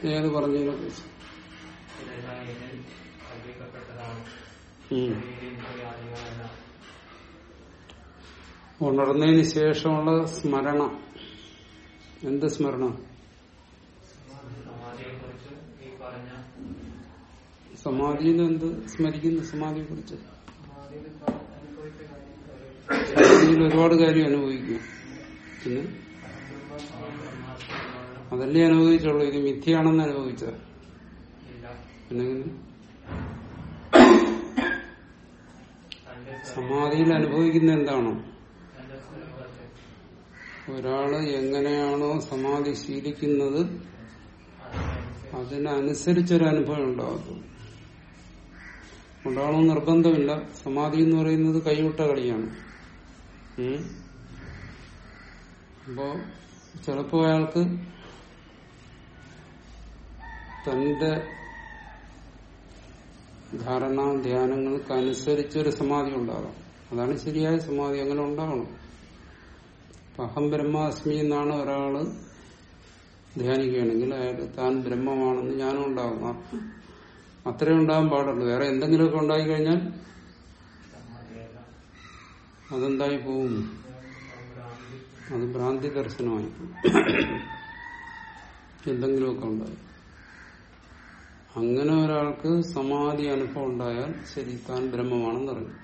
ഏത് പറഞ്ഞതിനെ കുറിച്ച് ഇതെല്ലാം ഇതിൽ കൽപ്പിക്കപ്പെട്ടതാണ് ഉം. ഇന്ദ്രിയാദികളെല്ലാം ഉണർന്നതിന് ശേഷമുള്ള സ്മരണ എന്ത് സ്മരണ സമാധിയെ കുറിച്ച് ഈ പറഞ്ഞ സമാധിയിൽ എന്ത് സ്മരിക്കുന്നു സമാധിയെ കുറിച്ച് സമാധിയിൽ അനുഭവിച്ച കാര്യങ്ങൾ സമാധിയിൽ ഒരുപാട് കാര്യം അനുഭവിക്കും പിന്നെ അതല്ലേ അനുഭവിച്ചുള്ളൂ ഇത് മിഥ്യയാണെന്ന് അനുഭവിച്ച ഇല്ല പിന്നെ തന്റെ സമാധിയിൽ അനുഭവിക്കുന്ന എന്താണോ തന്റെ സ്വരൂപത്തെ ഒരാള് എങ്ങനെയാണോ സമാധി ശീലിക്കുന്നത് അതിനനുസരിച്ചൊരു അനുഭവം ഉണ്ടാകും ഉണ്ടാവണമെന്ന് നിർബന്ധമില്ല സമാധി എന്ന് പറയുന്നത് കൈവിട്ട കളിയാണ് ഉം. അപ്പോ ചിലപ്പോ അയാൾക്ക് തന്റെ ധാരണ ധ്യാനങ്ങൾക്ക് അനുസരിച്ചൊരു സമാധി ഉണ്ടാകാം അതാണ് ശരിയായ സമാധി അങ്ങനെ ഉണ്ടാവണം ഇപ്പൊ അഹം ബ്രഹ്മാസ്മി എന്നാണ് ഒരാള് ധ്യാനിക്കുകയാണെങ്കിൽ അയാൾക്ക് താൻ ബ്രഹ്മമാണെന്ന് ജ്ഞാനം ഉണ്ടാകും ആ- അത്രേ ഉണ്ടാകാൻ പാടുള്ളൂ വേറെ എന്തെങ്കിലുമൊക്കെ ഉണ്ടായി കഴിഞ്ഞാൽ സമാധിയല്ല അതെന്തായി പോവും ഭ്രാന്തി അത് ഭ്രാന്തി ദർശനമായി പോകും എന്തെങ്കിലുമൊക്കെ ഉണ്ടായി അങ്ങനെ ഒരാൾക്ക് സമാധി അനുഭവം ഉണ്ടായാൽ ശരി താൻ ബ്രഹ്മമാണെന്ന് അറിയും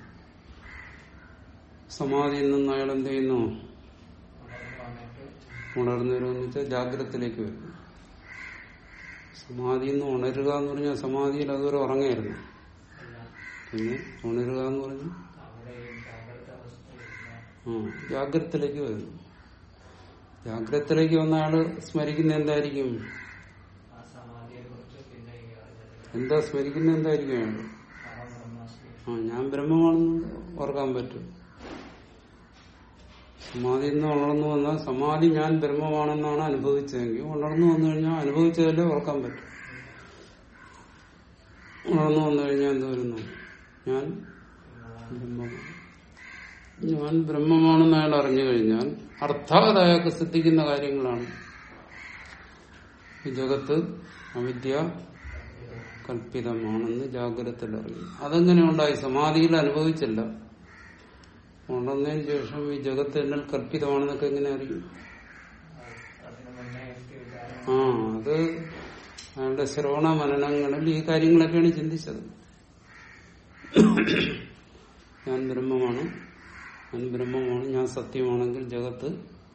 സമാധിയിൽ നിന്ന് അയാൾ എന്ത് ചെയ്യുന്നു ഉണർന്നു വന്നിട്ട് ഉണർന്നു വരുമെന്ന് വെച്ചാൽ ജാഗ്രതത്തിലേക്ക് വരും സമാധിയിൽ നിന്ന് ഉണരുക എന്ന് പറഞ്ഞാൽ സമാധിയിൽ അതുവരെ ഉറങ്ങായിരുന്നു എല്ലാം പിന്നെ ഉണരുക എന്ന് പറഞ്ഞു അവിടെ ഈ ജാഗ്രത അവസ്ഥയില്ല ആ ജാഗ്രതത്തിലേക്ക് വരുന്നു ജാഗ്രതത്തിലേക്ക് വന്ന ആള് സ്മരിക്കുന്ന എന്തായിരിക്കും ആ സമാധിയെ കുറിച്ച് പിന്നെ ഈ അറിഞ്ഞത് എന്താ സ്മരിക്കുന്ന എന്തായിരിക്കും അയാൾ അഹം ബ്രഹ്മാസ്മി ആ ഞാൻ ബ്രഹ്മമാണെന്ന് ഓർക്കാൻ പറ്റും സമാധിയിൽ നിന്ന് ഉണർന്നു വന്നാൽ സമാധി ഞാൻ ബ്രഹ്മമാണെന്നാണ് അനുഭവിച്ചതെങ്കിൽ ഉണർന്നു വന്നു കഴിഞ്ഞാൽ അനുഭവിച്ചതല്ലേ ഓർക്കാൻ പറ്റും ഉണർന്നു വന്നു കഴിഞ്ഞാൽ എന്ത് വരുന്നു ഞാൻ ബ്രഹ്മമാണ് ഞാൻ ബ്രഹ്മമാണെന്ന് അയാൾ അറിഞ്ഞു കഴിഞ്ഞാൽ അർത്ഥാത് അയാൾക്ക് സിദ്ധിക്കുന്ന കാര്യങ്ങളാണ് ഈ ജഗത്ത് അവിദ്യ കൽപ്പിതമാണെന്ന് ജാഗ്രതത്തിൽ അറിയും അതെങ്ങനെ ഉണ്ടായി സമാധിയിൽ അനുഭവിച്ചില്ല ഉണർന്നതിന് ശേഷം ഈ ജഗത്ത് എന്നിൽ കൽപ്പിതമാണെന്നൊക്കെ എങ്ങനെ അറിയും അതിനു മുന്നേ എനിക്ക് വിചാരം ആ അത് അയാളുടെ ശ്രവണ മനനങ്ങളിൽ ഈ കാര്യങ്ങളൊക്കെയാണ് ചിന്തിച്ചത് ഞാൻ ബ്രഹ്മമാണ് ഞാൻ ബ്രഹ്മമാണ് ഞാൻ സത്യമാണെങ്കിൽ ജഗത്ത്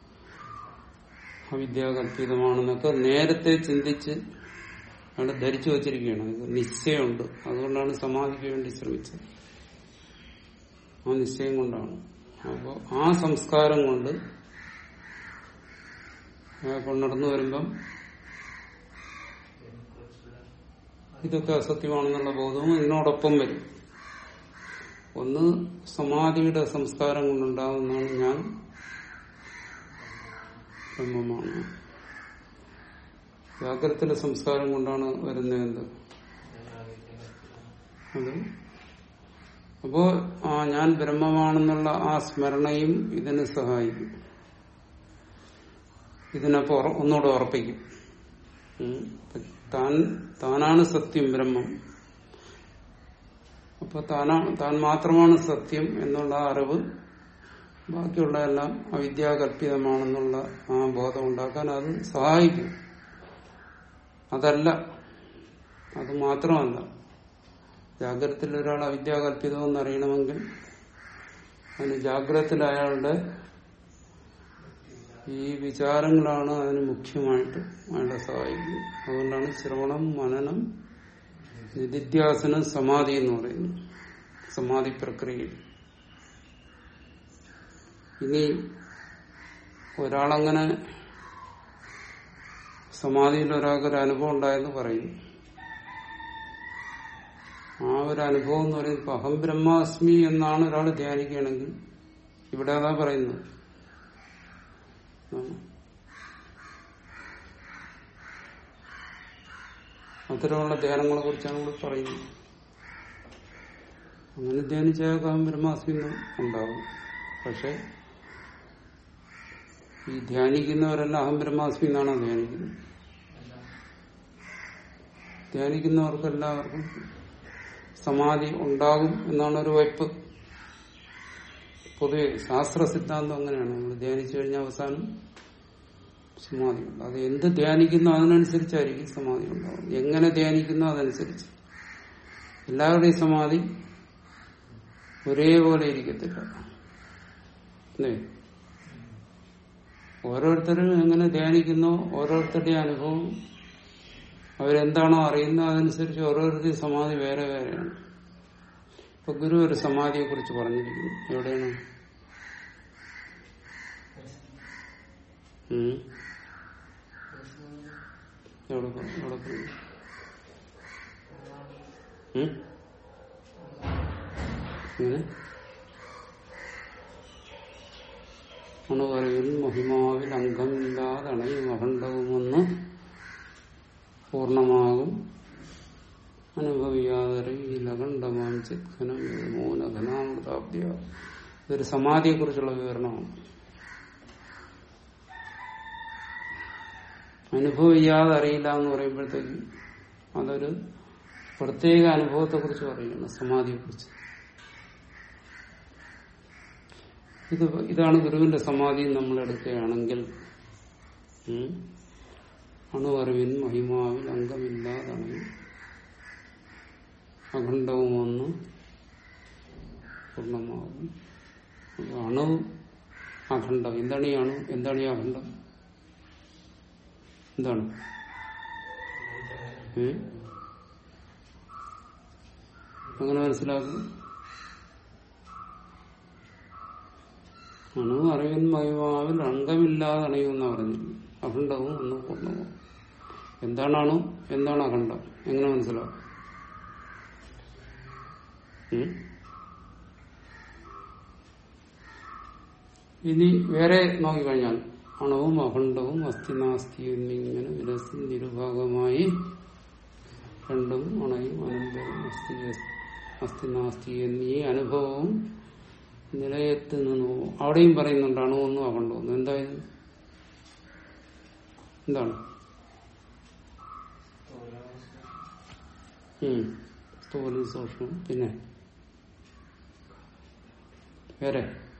അവിദ്യാകൽപിതമാണെന്നൊക്കെ നേരത്തെ ചിന്തിച്ച് അയാൾ ധരിച്ചു വച്ചിരിക്കുകയാണ് ഇത് നിശ്ചയമുണ്ട് അതുകൊണ്ടാണ് സമാധിക്ക് വേണ്ടി ശ്രമിച്ചത് ആ നിശ്ചയം കൊണ്ടാണ് അപ്പോൾ ആ സംസ്കാരം കൊണ്ട് കൊണ്ടുനടന്നു വരുമ്പം ഇതിനെക്കുറിച്ചുള്ള ഇതൊക്കെ അസത്യമാണെന്നുള്ള ബോധവും ഇതിനോടൊപ്പം വരും ഒന്ന് സമാധിയുടെ സംസ്കാരം കൊണ്ടുണ്ടാകുന്നതാണ് ഞാൻ ബ്രഹ്മമാണ് ജാഗ്രതത്തിലെ സംസ്കാരം കൊണ്ടാണ് വരുന്നത് എന്ത് അത് അപ്പോ ആ ഞാൻ ബ്രഹ്മമാണെന്നുള്ള ആ സ്മരണയും ഇതിന് സഹായിക്കും ഇതിനപ്പോ ഉറ- ഒന്നുകൂടെ ഉറപ്പിക്കും ഉം. താൻ താനാണ് സത്യം ബ്രഹ്മം അപ്പൊ താനാ താൻ മാത്രമാണ് സത്യം എന്നുള്ള ആ അറിവ് ബാക്കിയുള്ള എല്ലാം അവിദ്യാകൽപിതമാണെന്നുള്ള ആ ബോധം ഉണ്ടാക്കാൻ അത് സഹായിക്കും അതല്ല അത് മാത്രമല്ല ജാഗ്രതത്തിൽ ഒരാൾ അവിദ്യാകൽപിതമെന്ന് അറിയണമെങ്കിൽ അതിന് ജാഗ്രതത്തിൽ അയാളുടെ ഈ വിചാരങ്ങളാണ് അതിന് മുഖ്യമായിട്ട് അയാളെ സഹായിക്കുന്നത് അതുകൊണ്ടാണ് ശ്രവണം മനനം നിധിധ്യാസനം സമാധി എന്ന് പറയുന്നത് സമാധി പ്രക്രിയ ഇനി ഒരാളങ്ങനെ സമാധിയിൽ ഒരാൾക്കൊരു അനുഭവം ഉണ്ടായെന്ന് പറയും ആ ഒരു അനുഭവം എന്ന് പറയുന്നത് ഇപ്പൊ അഹം ബ്രഹ്മാസ്മി എന്നാണ് ഒരാൾ ധ്യാനിക്കുകയാണെങ്കിൽ ഇവിടെ അതാ പറയുന്നത് ആണ്. അത്തരമുള്ള ധ്യാനങ്ങളെ കുറിച്ചാണ് ഇവിടെ പറയുന്നത് അങ്ങനെ ധ്യാനിച്ചാൽ അഹം ബ്രഹ്മാസ്മി എന്ന് ഉണ്ടാവും പക്ഷെ ഈ ധ്യാനിക്കുന്നവരെല്ലാം അഹം ബ്രഹ്മാസ്മി എന്നാണ് ധ്യാനിക്കുന്നത് ധ്യാനിക്കുന്നവർക്ക് എല്ലാവർക്കും സമാധി ഉണ്ടാകും എന്നാണ് ഒരു വയ്പ് പൊതുവെ ശാസ്ത്ര സിദ്ധാന്തം അങ്ങനെയാണ് നമ്മൾ ധ്യാനിച്ചു കഴിഞ്ഞാൽ അവസാനം സമാധി ഉണ്ട് അത് എന്ത് ധ്യാനിക്കുന്നു അതിനനുസരിച്ചായിരിക്കും സമാധി ഉണ്ടാവും എങ്ങനെ ധ്യാനിക്കുന്നു അതനുസരിച്ച് എല്ലാവരുടെയും സമാധി ഒരേപോലെ ഇരിക്കത്തില്ല അല്ലേ ഓരോരുത്തരും എങ്ങനെ ധ്യാനിക്കുന്നോ ഓരോരുത്തരുടെയും അനുഭവം അവരെന്താണോ അറിയുന്നത് അതനുസരിച്ച് ഓരോരുത്തരുടെയും സമാധി വേറെ വേറെയാണ് ഇപ്പൊ ഗുരു ഒരു സമാധിയെ കുറിച്ച് പറഞ്ഞിരിക്കുന്നു എവിടെയാണ് ഉം. എവിടെ പ- എവിടെ പറഞ്ഞു ഉം? എങ്ങനെ അണുവരയിൽ മഹിമാവിൽ അംഗമില്ലാതണയും അഖണ്ഡവുമൊന്ന് പൂർണമാകും അനുഭവിയാതറിയിൽ അഖണ്ഡമാം ചിത്ഖനം മൂലഘനാമൃതാബ്ദിയ ഇതൊരു സമാധിയെ കുറിച്ചുള്ള വിവരണമാണ് അനുഭവിയാതെ അറിയില്ല എന്ന് പറയുമ്പോഴത്തേക്ക് അതൊരു പ്രത്യേക അനുഭവത്തെ കുറിച്ച് പറയുന്നു സമാധിയെ കുറിച്ച് ഇത് ഇതാണ് ഗുരുവിന്റെ സമാധി നമ്മൾ എടുക്കുകയാണെങ്കിൽ ഉം, അണുവറിവിൻ മഹിമാവിൽ അംഗമില്ലാതാണ് അഖണ്ഡവും ഒന്ന് പൂർണ്ണമാകും അപ്പൊ അണു അഖണ്ഡം എന്താണ് ഈ അണു എന്താണ് ഈ അഖണ്ഡം എന്താണ് ഏ? അങ്ങനെ മനസ്സിലാക്കും അണു അറിവിൻ മഹിമാവിൽ അംഗമില്ലാതെ അണയുമെന്നാ പറഞ്ഞിരുന്നു അഖണ്ഡവും ഒന്ന് പൂർണ്ണവും എന്താണ് അണു എന്താണ് അഖണ്ഡം എങ്ങനെ മനസ്സിലാവും ഉം? ഇനി വേറെ നോക്കിക്കഴിഞ്ഞാൽ അണവും അഖണ്ഡവും അസ്ഥിനാസ്തി എന്നിങ്ങനെ വിലസിൽ നിരുഭാഗമായി രണ്ടും അണയും അനന്തവും അസ്ഥി അസ്ഥിനാസ്തി എന്നീ അനുഭവവും നിലയത്ത് നിന്നു അവിടെയും പറയുന്നുണ്ട് അണുവൊന്നും അഖണ്ഡമൊന്നും എന്തായത് എന്താണ് ഉം. സ്ഥൂലം സൂക്ഷ്മം പിന്നെ വേറെ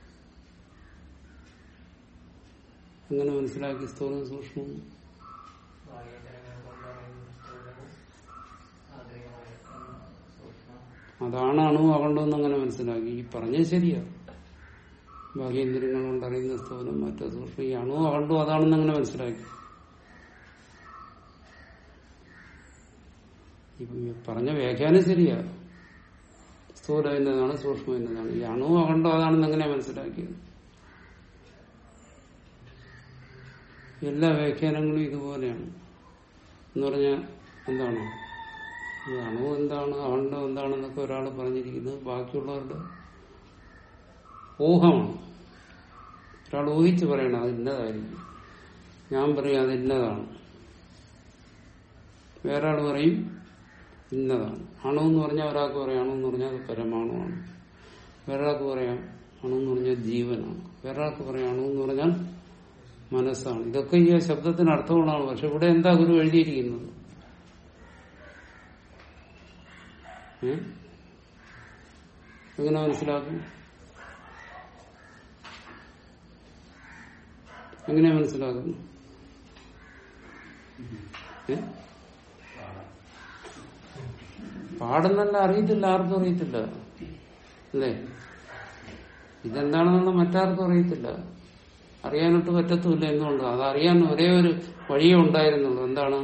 എങ്ങനെ മനസ്സിലാക്കി സ്ഥൂലം സൂക്ഷ്മം ബാഹ്യതരങ്ങൾ കൊണ്ടുള്ള സ്ഥൂലവും ആന്തരികമായ സൂക്ഷ്മം അതാണ് അണു അകണ്ടെന്ന് അങ്ങനെ മനസ്സിലാക്കി ഈ പറഞ്ഞത് ശരിയാ ബാഹ്യേന്ദ്രിയങ്ങൾ കൊണ്ടറിയുന്ന സ്ഥൂലം മറ്റേ സൂക്ഷ്മം ഈ അണു അകണ്ടു അതാണെന്ന് അങ്ങനെ മനസ്സിലാക്കി ഇപ്പൊ ഈ പറഞ്ഞ വ്യാഖ്യാനം ശരിയാ സ്ഥൂലം എന്നതാണ് സൂക്ഷ്മം എന്നതാണ് ഈ അണു അകണ്ടോ അതാണെന്ന് എങ്ങനെ മനസ്സിലാക്കിയത് എല്ലാ വ്യാഖ്യാനങ്ങളും ഇതുപോലെയാണ് എന്ന് പറഞ്ഞാൽ എന്താണ് ഈ അണു എന്താണ് അകണ്ടം എന്താണെന്നൊക്കെ ഒരാൾ പറഞ്ഞിരിക്കുന്നത് ബാക്കിയുള്ളവരുടെ ഊഹമാണ് ഒരാൾ ഊഹിച്ച് പറയണം അത് ഇന്നതായിരിക്കും ഞാൻ പറയും അത് ഇന്നതാണ് വേറെ ആൾ പറയും ഇന്നതാണ് അണു എന്ന് പറഞ്ഞാൽ ഒരാൾക്ക് പറയാം അണു എന്ന് പറഞ്ഞാൽ അത് പരമാണുവാണ് വേറൊരാൾക്ക് പറയാം അണു എന്ന് പറഞ്ഞാൽ ജീവനാണ് വേറൊരാൾക്ക് പറയാം അണു എന്ന് പറഞ്ഞാൽ മനസ്സാണ് ഇതൊക്കെ ഈ ശബ്ദത്തിന് അർത്ഥമുള്ളതാണ് പക്ഷെ ഇവിടെ എന്താ ഗുരു എഴുതിയിരിക്കുന്നത് ഏ? എങ്ങനെ മനസ്സിലാക്കും എങ്ങനെ മനസ്സിലാക്കുന്നു ഏ? പാടുന്നല്ല അറിയത്തില്ല ആർക്കും അറിയത്തില്ല അല്ലേ ഇതെന്താണെന്നുള്ള മറ്റാർക്കും അറിയത്തില്ല അറിയാനൊട്ട് പറ്റത്തുമില്ല എന്നുകൊണ്ട് അത് അറിയാൻ ഒരേ ഒരു വഴിയേ ഉണ്ടായിരുന്നുള്ളൂ എന്താണ്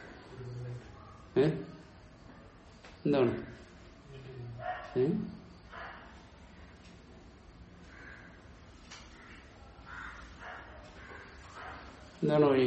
ഏ എന്താണ് ഏ എന്താണ് വഴി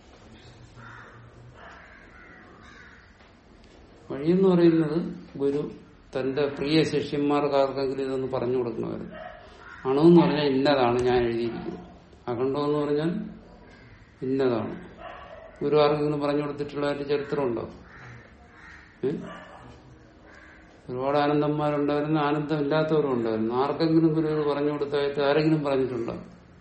വഴിയെന്ന് പറയുന്നത് ഗുരു തന്റെ പ്രിയ ശിഷ്യന്മാർക്ക് ആർക്കെങ്കിലും ഇതൊന്ന് പറഞ്ഞു കൊടുക്കണമായിരുന്നു അണമെന്ന് പറഞ്ഞാൽ ഇന്നതാണ് ഞാൻ എഴുതിയിരിക്കുന്നത് അഖണ്ഡം എന്ന് പറഞ്ഞാൽ ഇന്നതാണ് ഗുരു ആർക്കെങ്കിലും പറഞ്ഞു കൊടുത്തിട്ടുള്ളതായിട്ട് ചരിത്രമുണ്ടോ ഏ? ഒരുപാട് ആനന്ദന്മാരുണ്ടായിരുന്നു ആനന്ദം ഇല്ലാത്തവരും ഉണ്ടായിരുന്നു ആർക്കെങ്കിലും ഗുരു ഇത് പറഞ്ഞു കൊടുത്തായിട്ട് ആരെങ്കിലും പറഞ്ഞിട്ടുണ്ടോ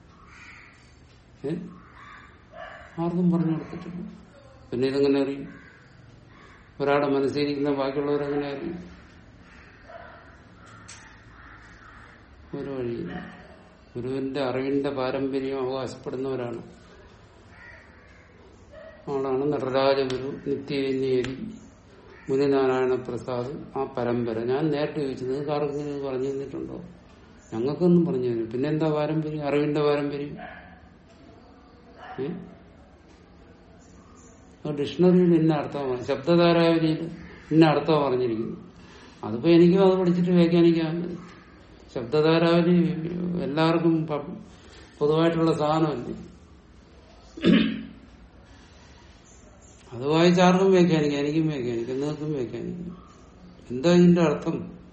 ഏ ആർക്കും പറഞ്ഞു കൊടുത്തിട്ടില്ല പിന്നെ ഇതെങ്ങനെ അറിയും ഒരാളുടെ മനസ്സിലിരിക്കുന്ന ബാക്കിയുള്ളവരെങ്ങനെയായിരിക്കും ഒരു വഴിയില്ല ഗുരുവിന്റെ അറിവിന്റെ പാരമ്പര്യം അവകാശപ്പെടുന്നവരാണ് ആളാണ് നടരാജ ഗുരു നിത്യനേരി മുനിനാരായണ പ്രസാദ് ആ പരമ്പര ഞാൻ നേരിട്ട് ചോദിച്ചു നിങ്ങൾക്ക് ആർക്കും ഇത് പറഞ്ഞു തന്നിട്ടുണ്ടോ ഞങ്ങൾക്കൊന്നും പറഞ്ഞു തരും പിന്നെന്താ പാരമ്പര്യം അറിവിന്റെ പാരമ്പര്യം ഏ? ആ ഡിക്ഷണറിയിൽ ഇന്ന അർത്ഥമാണ് ശബ്ദധാരാവലിയിൽ ഇന്ന അർത്ഥമാണ് പറഞ്ഞിരിക്കുന്നു അതിപ്പോ എനിക്കും അത് പഠിച്ചിട്ട് വ്യാഖ്യാനിക്കാൻ ശബ്ദധാരാവലി എല്ലാവർക്കും പ- പൊതുവായിട്ടുള്ള സാധനമല്ലേ അത് വായിച്ച് ആർക്കും വ്യാഖ്യാനിക്കാം എനിക്കും വ്യാഖ്യാനിക്കാം നിങ്ങൾക്കും വ്യാഖ്യാനിക്കാം എന്താ ഇതിന്റെ അർത്ഥം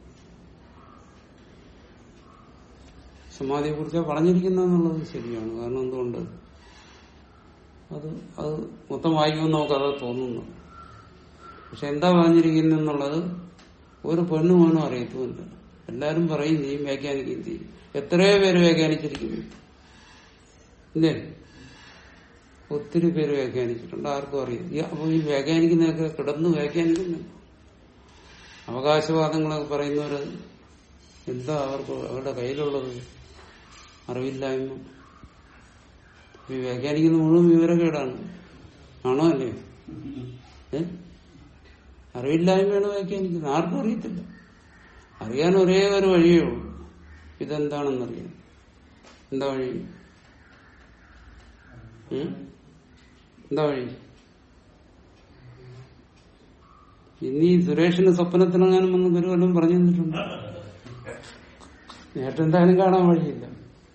സമാധിയെ കുറിച്ച് പറഞ്ഞിരിക്കുന്നുള്ളത് ശരിയാണ് കാരണം എന്തുകൊണ്ട് അത് അത് മൊത്തം വായിക്കുമ്പോൾ നമുക്കത് തോന്നുന്നു പക്ഷെ എന്താ പറഞ്ഞിരിക്കുന്നെന്നുള്ളത് ഒരു പെണ്ണു മോനും അറിയത്തുമില്ല എല്ലാരും പറയും ചെയ്യും വ്യാഖ്യാനിക്കുകയും ചെയ്യും എത്രയോ പേര് വ്യാഖ്യാനിച്ചിരിക്കുന്നു ഇല്ലേ ഒത്തിരി പേര് വ്യാഖ്യാനിച്ചിട്ടുണ്ട് ആർക്കും അറിയാം ഈ- അപ്പൊ ഈ വ്യാഖ്യാനിക്കുന്നതൊക്കെ കിടന്ന് വ്യാഖ്യാനിക്കുന്നു അവകാശവാദങ്ങളൊക്കെ പറയുന്നവര് എന്താ അവർക്ക് അവരുടെ കയ്യിലുള്ളത് അറിവില്ലായ്മ ഈ വ്യാഖ്യാനിക്കുന്ന മുഴുവൻ വിവരക്കേടാണ് ആണോ അല്ലേ ഏ അറിവില്ലായ്മയാണ് വ്യാഖ്യാനിക്കുന്നത് ആർക്കും അറിയത്തില്ല അറിയാൻ ഒരേ ഒരു വഴിയേ ഉള്ളൂ ഇതെന്താണെന്നറിയാം എന്താ വഴി ഉം? എന്താ വഴി ഇനി സുരേഷിന് സ്വപ്നത്തിനെങ്ങാനും വന്ന് ഗുരു വല്ലതും പറഞ്ഞു തന്നിട്ടുണ്ട് നേരിട്ട് എന്തായാലും കാണാൻ വഴിയില്ല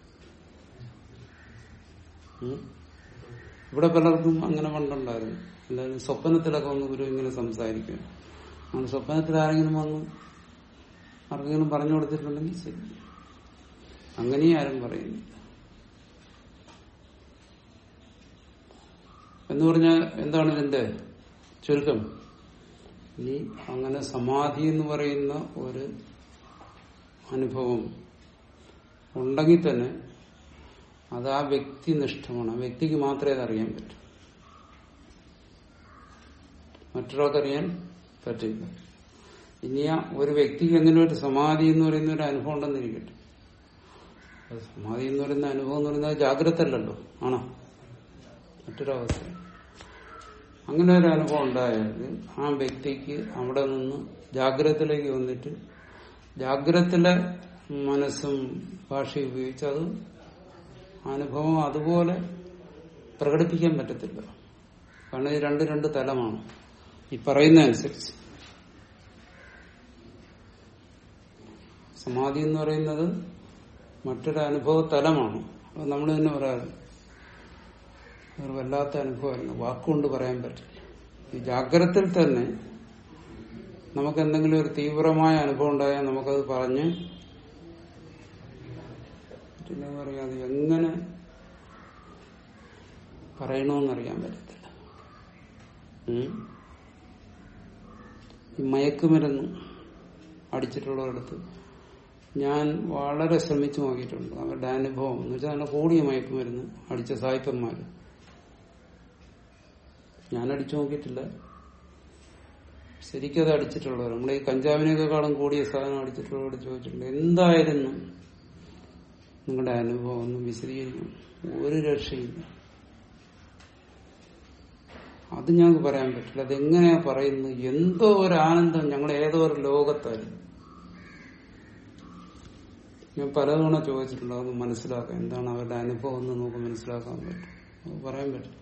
ഉം? ഇവിടെ പലർക്കും അങ്ങനെ പണ്ടുണ്ടായിരുന്നു എല്ലാവരും സ്വപ്നത്തിലൊക്കെ വന്ന് ഗുരു ഇങ്ങനെ സംസാരിക്കും അങ്ങനെ സ്വപ്നത്തിൽ ആരെങ്കിലും വന്ന് ആർക്കെങ്കിലും പറഞ്ഞു കൊടുത്തിട്ടുണ്ടെങ്കിൽ ശരി അങ്ങനെയും ആരും പറയുന്നില്ല എന്ന് പറഞ്ഞാൽ എന്താണ് ഇതിന്റെ ചുരുക്കം ഇനി അങ്ങനെ സമാധി എന്ന് പറയുന്ന ഒരു അനുഭവം ഉണ്ടെങ്കിൽ തന്നെ അത് ആ വ്യക്തിനിഷ്ഠമാണ് ആ വ്യക്തിക്ക് മാത്രമേ അത് അറിയാൻ പറ്റൂ മറ്റൊരാൾക്ക് അറിയാൻ പറ്റില്ല ഇനി ആ ഒരു വ്യക്തിക്ക് എങ്ങനെ ഒരു സമാധി എന്ന് പറയുന്ന ഒരു അനുഭവം ഉണ്ടെന്നിരിക്കട്ടെ അത് സമാധി എന്ന് പറയുന്ന അനുഭവം എന്ന് പറയുന്നത് ജാഗ്രത അല്ലല്ലോ ആണോ മറ്റൊരവസ്ഥ അങ്ങനെ ഒരു അനുഭവം ഉണ്ടായാൽ ആ വ്യക്തിക്ക് അവിടെ നിന്ന് ജാഗ്രതത്തിലേക്ക് വന്നിട്ട് ജാഗ്രതത്തിലെ മനസ്സും ഭാഷയും ഉപയോഗിച്ച് അത് അനുഭവം അതുപോലെ പ്രകടിപ്പിക്കാൻ പറ്റത്തില്ല കാരണം ഇത് രണ്ട് രണ്ട് തലമാണ് ഈ പറയുന്ന അനുസരിച്ച് സമാധി എന്ന് പറയുന്നത് മറ്റൊരു അനുഭവ തലമാണ് അത് നമ്മൾ തന്നെ പറയാറ് ഒരു വല്ലാത്ത അനുഭവമായിരുന്നു വാക്കുകൊണ്ട് പറയാൻ പറ്റില്ല ഈ ജാഗ്രതയിൽ തന്നെ നമുക്ക് എന്തെങ്കിലും ഒരു തീവ്രമായ അനുഭവം ഉണ്ടായാൽ നമുക്കത് പറഞ്ഞ് പിന്നെ പറയാം അത് എങ്ങനെ പറയണമെന്നറിയാൻ പറ്റത്തില്ല ഉം. ഈ മയക്കുമരുന്ന് അടിച്ചിട്ടുള്ളവരടുത്ത് ഞാൻ വളരെ ശ്രമിച്ചു നോക്കിയിട്ടുണ്ട് അവരുടെ അനുഭവം എന്ന് വെച്ചാൽ നല്ല കൂടിയ മയക്കുമരുന്ന് അടിച്ച സായിപ്പന്മാര് ഞാൻ അടിച്ചു നോക്കിയിട്ടില്ല ശരിക്കും അത് അടിച്ചിട്ടുള്ളവർ നമ്മൾ ഈ കഞ്ചാവിനേക്കാളും കൂടിയ സാധനം അടിച്ചിട്ടുള്ളവരോട് ചോദിച്ചിട്ടുണ്ട് എന്തായിരുന്നു നിങ്ങളുടെ അനുഭവം ഒന്ന് വിശദീകരിക്കും ഒരു രക്ഷയില്ല അത് ഞങ്ങൾക്ക് പറയാൻ പറ്റില്ല അതെങ്ങനെയാ പറയുന്നത് എന്തോ ഒരു ആനന്ദം ഞങ്ങൾ ഏതോ ഒരു ലോകത്തായിരുന്നു ഞാൻ പലതവണ ചോദിച്ചിട്ടുണ്ട് അതൊന്ന് മനസ്സിലാക്കാം എന്താണ് അവരുടെ അനുഭവം എന്ന് നമുക്ക് മനസ്സിലാക്കാൻ പറ്റും അത് പറയാൻ പറ്റില്ല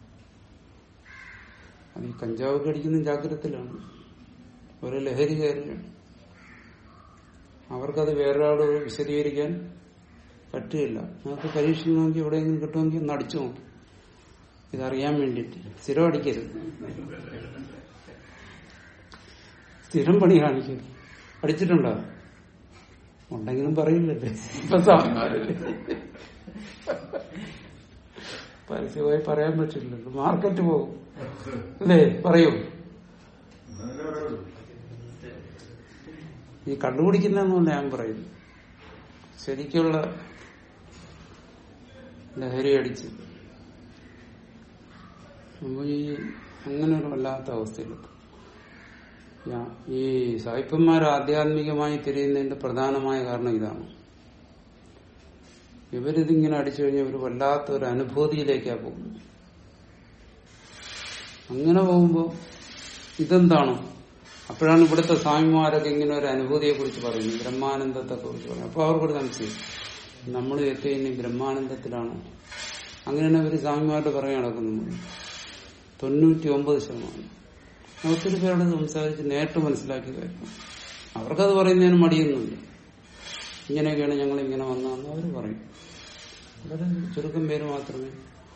അത് ഈ കഞ്ചാവ് കടിക്കുന്ന ജാഗ്രതത്തിലാണ് ഒരു ലഹരി കയറുകയാണ് അവർക്കത് വേറൊരാളോട് വിശദീകരിക്കാൻ പറ്റുകയില്ല നമുക്ക് പരീക്ഷിക്കണമെങ്കിൽ എവിടെയെങ്കിലും കിട്ടുമെങ്കിൽ ഒന്ന് അടിച്ചു നോക്കി ഇതറിയാൻ വേണ്ടിയിട്ട് സ്ഥിരം അടിക്കരുത് സ്ഥിരം പണി കാണിക്കരുത് അടിച്ചിട്ടുണ്ടോ ഉണ്ടെങ്കിലും പറയില്ലല്ലേ ഇപ്പൊ സാമാന്യല്ലേ. പരസ്യമായി പറയാൻ പറ്റില്ലല്ലോ മാർക്കറ്റ് പോകും അല്ലേ പറയൂ ഈ കണ്ടുപിടിക്കുന്നൊന്നുമല്ല ഞാൻ പറയുന്നു ശരിക്കുള്ള ലഹരി അടിച്ച് അപ്പൊ ഈ അങ്ങനെ ഒരു വല്ലാത്ത അവസ്ഥയിലെത്തും ഞാ- ഈ സായിപ്പന്മാർ ആധ്യാത്മികമായി തിരിയുന്നതിന്റെ പ്രധാനമായ കാരണം ഇതാണ് ഇവരിതിങ്ങനെ അടിച്ചു കഴിഞ്ഞാൽ ഒരു വല്ലാത്ത ഒരു അനുഭൂതിയിലേക്കാണ് പോകുന്നത് അങ്ങനെ പോകുമ്പോൾ ഇതെന്താണ് അപ്പോഴാണ് ഇവിടുത്തെ സ്വാമിമാരൊക്കെ ഇങ്ങനെ ഒരു അനുഭൂതിയെ കുറിച്ച് പറയുന്നത് ബ്രഹ്മാനന്ദത്തെ കുറിച്ച് പറയുന്നത് അപ്പൊ അവർക്കൊരു സംശയം നമ്മൾ എത്തിയ ബ്രഹ്മാനന്ദത്തിലാണോ അങ്ങനെയാണ് ഇവർ സ്വാമിമാരുടെ പറയാൻ നടക്കുന്നത് തൊണ്ണൂറ്റി ഒമ്പത് ശതമാനം ഒത്തിരി പേരോട് സംസാരിച്ച് നേരിട്ട് മനസ്സിലാക്കിയ കാര്യം അവർക്കത് പറയുന്നതിന് മടിയൊന്നുമില്ല ഇങ്ങനെയൊക്കെയാണ് ഞങ്ങൾ ഇങ്ങനെ വന്നതെന്ന് അവർ പറയും വളരെ ചുരുക്കം പേര് മാത്രമേ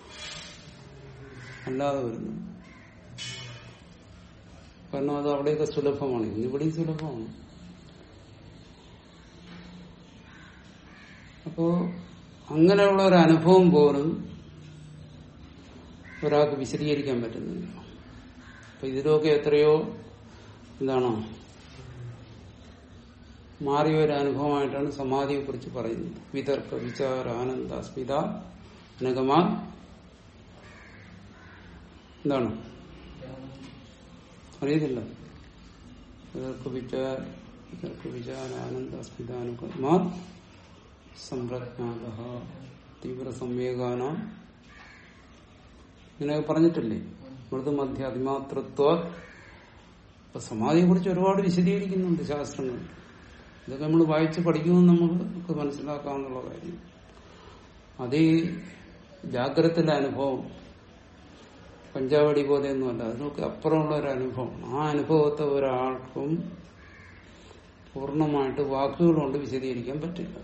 അല്ലാതെ വരുന്നു കാരണം അത് അവിടെയൊക്കെ സുലഭമാണ് ഇന്നിവിടെയും സുലഭമാണ് അപ്പോ അങ്ങനെയുള്ള ഒരു അനുഭവം പോലും ഒരാൾക്ക് വിശദീകരിക്കാൻ പറ്റുന്നില്ല അപ്പൊ ഇതിലൊക്കെ എത്രയോ എന്താണോ മാറിയ ഒരു അനുഭവമായിട്ടാണ് സമാധിയെ കുറിച്ച് പറയുന്നത് വിതർക്ക വിചാര ആനന്ദ സ്മിത നഗമാ എന്താണ് അറിയത്തില്ല വിതർക്ക വിചാര വിതർക്ക വിചാര ആനന്ദ സ്മിതാനുഗമാ സമ്പ്രജ്ഞാത തീവ്ര സംവേഗാനാം ഇങ്ങനെയൊക്കെ പറഞ്ഞിട്ടില്ലേ മൃദു മധ്യ അതിമാത്രത്വ ഇപ്പൊ സമാധിയെ കുറിച്ച് ഒരുപാട് വിശദീകരിക്കുന്നുണ്ട് ശാസ്ത്രങ്ങൾ ഇതൊക്കെ നമ്മൾ വായിച്ച് പഠിക്കുമെന്ന് നമുക്ക് മനസ്സിലാക്കാവുന്നുള്ള കാര്യം അത് ഈ ജാഗ്രതയിലെ അനുഭവം പഞ്ചാവടി ബോധമൊന്നുമല്ല അതിനൊക്കെ അപ്പുറമുള്ള ഒരു അനുഭവം ആ അനുഭവത്തെ ഒരാൾക്കും പൂർണ്ണമായിട്ട് വാക്കുകളുകൊണ്ട് വിശദീകരിക്കാൻ പറ്റില്ല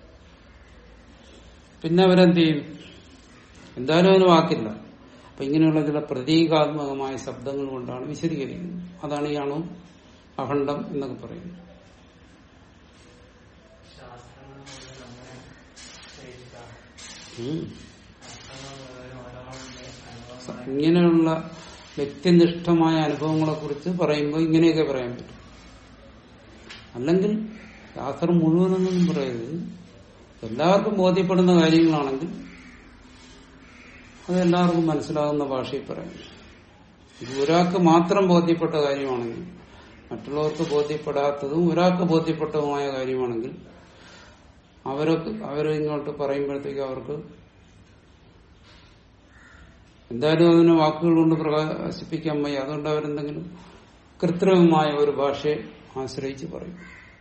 പിന്നെ അവരെന്ത് ചെയ്യും എന്തായാലും അതിന് വാക്കില്ല അപ്പൊ ഇങ്ങനെയുള്ള ചില പ്രതീകാത്മകമായ ശബ്ദങ്ങൾ കൊണ്ടാണ് വിശദീകരിക്കുന്നത് അതാണ് ഈ അണു അഖണ്ഡം എന്നൊക്കെ പറയുന്നത് ശാസ്ത്രങ്ങൾ മുഴുവൻ അങ്ങനെ ചെയ്യിച്ചാണ് ഉം. ശാസ്ത്രങ്ങൾ മുഴുവൻ ഓരോന്നിന്റെ അനുഭവങ്ങളെ സ- ഇങ്ങനെയുള്ള വ്യക്തിനിഷ്ഠമായ അനുഭവങ്ങളെ കുറിച്ച് പറയുമ്പോൾ ഇങ്ങനെയൊക്കെ പറയാൻ പറ്റും അല്ലെങ്കിൽ ശാസ്ത്രം മുഴുവനൊന്നും പറയരുത് എല്ലാവർക്കും ബോധ്യപ്പെടുന്ന കാര്യങ്ങളാണെങ്കിൽ അത് എല്ലാവർക്കും മനസ്സിലാകുന്ന ഭാഷയിൽ പറയാം ഇത് ഒരാൾക്ക് മാത്രം ബോധ്യപ്പെട്ട കാര്യമാണെങ്കിൽ മറ്റുള്ളവർക്ക് ബോധ്യപ്പെടാത്തതും ഒരാൾക്ക് ബോധ്യപ്പെട്ടതുമായ കാര്യമാണെങ്കിൽ അവരൊക്കെ അവർ ഇങ്ങോട്ട് പറയുമ്പോഴത്തേക്ക് അവർക്ക് എന്തായാലും അതിനെ വാക്കുകൾ കൊണ്ട് പ്രകാശിപ്പിക്കാൻ വയ്യ അതുകൊണ്ട് അവരെന്തെങ്കിലും കൃത്രിമമായ ഒരു ഭാഷയെ ആശ്രയിച്ച് പറയും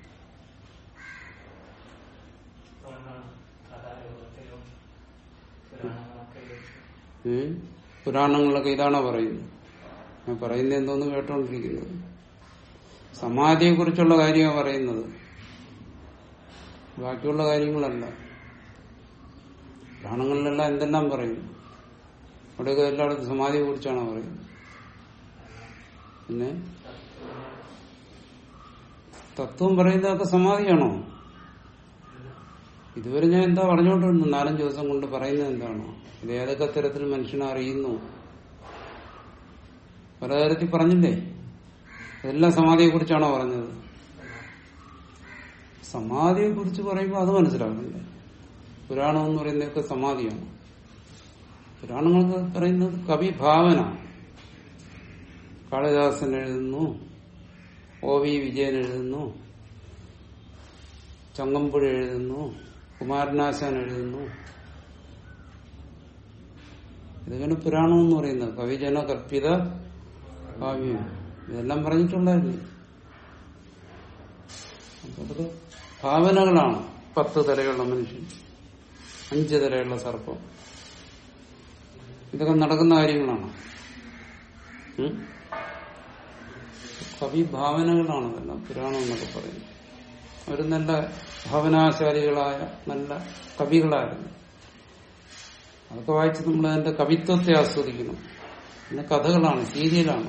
അതുകൊണ്ടാണ് കഥാരൂപത്തിലും പുരാണങ്ങളൊക്കെ എഴുതി. ഏ? പുരാണങ്ങളിലൊക്കെ ഇതാണോ പറയുന്നത് ഞാൻ പറയുന്നത് എന്തോന്ന് കേട്ടോണ്ടിരിക്കുന്നത് സമാധിയെ കുറിച്ചുള്ള കാര്യമാണ് പറയുന്നത് ബാക്കിയുള്ള കാര്യങ്ങളല്ല പുരാണങ്ങളിലെല്ലാം എന്തെല്ലാം പറയും അവിടെയൊക്കെ എല്ലായിടത്തും സമാധിയെ കുറിച്ചാണോ പറയുന്നത് പിന്നെ തത്വം പറയുന്നതൊക്കെ സമാധിയാണോ ഇതുവരെ ഞാൻ എന്താ പറഞ്ഞുകൊണ്ടിരുന്നു നാലഞ്ച് ദിവസം കൊണ്ട് പറയുന്നത് എന്താണോ ഇത് ഏതൊക്കെ തരത്തിൽ മനുഷ്യനെ അറിയുന്നു പലതരത്തിൽ പറഞ്ഞില്ലേ ഇതെല്ലാം സമാധിയെ കുറിച്ചാണോ പറഞ്ഞത് സമാധിയെ കുറിച്ച് പറയുമ്പോൾ അത് മനസ്സിലാക്കണ്ടേ പുരാണം എന്ന് പറയുന്നതൊക്കെ സമാധിയാണ് പുരാണങ്ങൾക്ക് പറയുന്നത് കവി ഭാവന കാളിദാസൻ എഴുതുന്നു ഒ വി വിജയൻ എഴുതുന്നു ചങ്ങമ്പുഴ എഴുതുന്നു കുമാരനാശാൻ എഴുതുന്നു ഇതൊക്കെയാണ് പുരാണം എന്ന് പറയുന്നത് കവിജന കൽപ്പിത കാവ്യം ഇതെല്ലാം പറഞ്ഞിട്ടുണ്ടായിരുന്നു അപ്പൊ അതൊക്കെ ഭാവനകളാണ് പത്ത് തലയുള്ള മനുഷ്യൻ അഞ്ച് തലയുള്ള സർപ്പം ഇതൊക്കെ നടക്കുന്ന കാര്യങ്ങളാണ് ഉം? കവി ഭാവനകളാണ് ഇതെല്ലാം പുരാണം എന്നൊക്കെ പറയുന്നത് അവർ നല്ല ഭാവനാശാലികളായ നല്ല കവികളായിരുന്നു അതൊക്കെ വായിച്ച് നമ്മൾ അതിന്റെ കവിത്വത്തെ ആസ്വദിക്കണം പിന്നെ കഥകളാണ് സീരിയലാണ്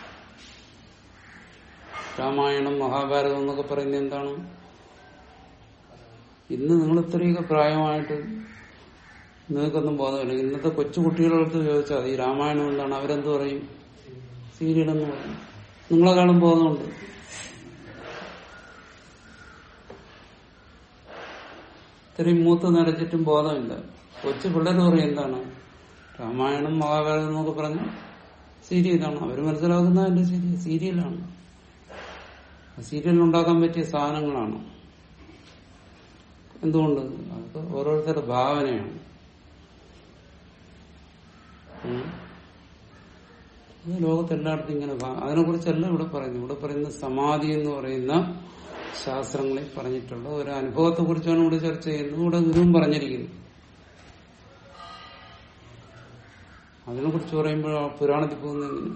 രാമായണം മഹാഭാരതം എന്നൊക്കെ പറയുന്നത് എന്താണ് ഇന്ന് നിങ്ങൾ ഇത്രയൊക്കെ പ്രായമായിട്ട് നിങ്ങൾക്കൊന്നും ബോധമില്ല ഇന്നത്തെ കൊച്ചു കുട്ടികളടുത്ത് ചോദിച്ചാൽ മതി ഈ രാമായണം എന്താണ് അവരെന്ത് പറയും സീരിയൽ എന്ന് പറയും നിങ്ങളെ കാണും ബോധമുണ്ട് ഇത്രയും മൂത്ത് നിറച്ചിട്ടും ബോധമില്ല കൊച്ചു പിള്ളേർ പറയും എന്താണ് രാമായണം മഹാഭാരതം എന്നൊക്കെ പറഞ്ഞ സീരിയലാണ് അവർ മനസ്സിലാക്കുന്ന അതിന്റെ സീരിയൽ സീരിയലാണ് സീരിയൽ ഉണ്ടാക്കാൻ പറ്റിയ സാധനങ്ങളാണ് എന്തുകൊണ്ട് അതൊക്കെ ഓരോരുത്തരുടെ ഭാവനയാണ് ഉം. അത് ലോകത്തെല്ലായിടത്തും ഇങ്ങനെ ഭാ- അതിനെക്കുറിച്ചല്ല ഇവിടെ പറയുന്നത് ഇവിടെ പറയുന്ന സമാധി എന്ന് പറയുന്ന ശാസ്ത്രങ്ങളിൽ പറഞ്ഞിട്ടുള്ള ഒരു അനുഭവത്തെ കുറിച്ചാണ് ഇവിടെ ചർച്ച ചെയ്യുന്നത് ഇവിടെ ഗുരുവും പറഞ്ഞിരിക്കുന്നു അതിനെ കുറിച്ച് പറയുമ്പോൾ ആ പുരാണത്തിൽ പോകുന്ന എങ്ങനെ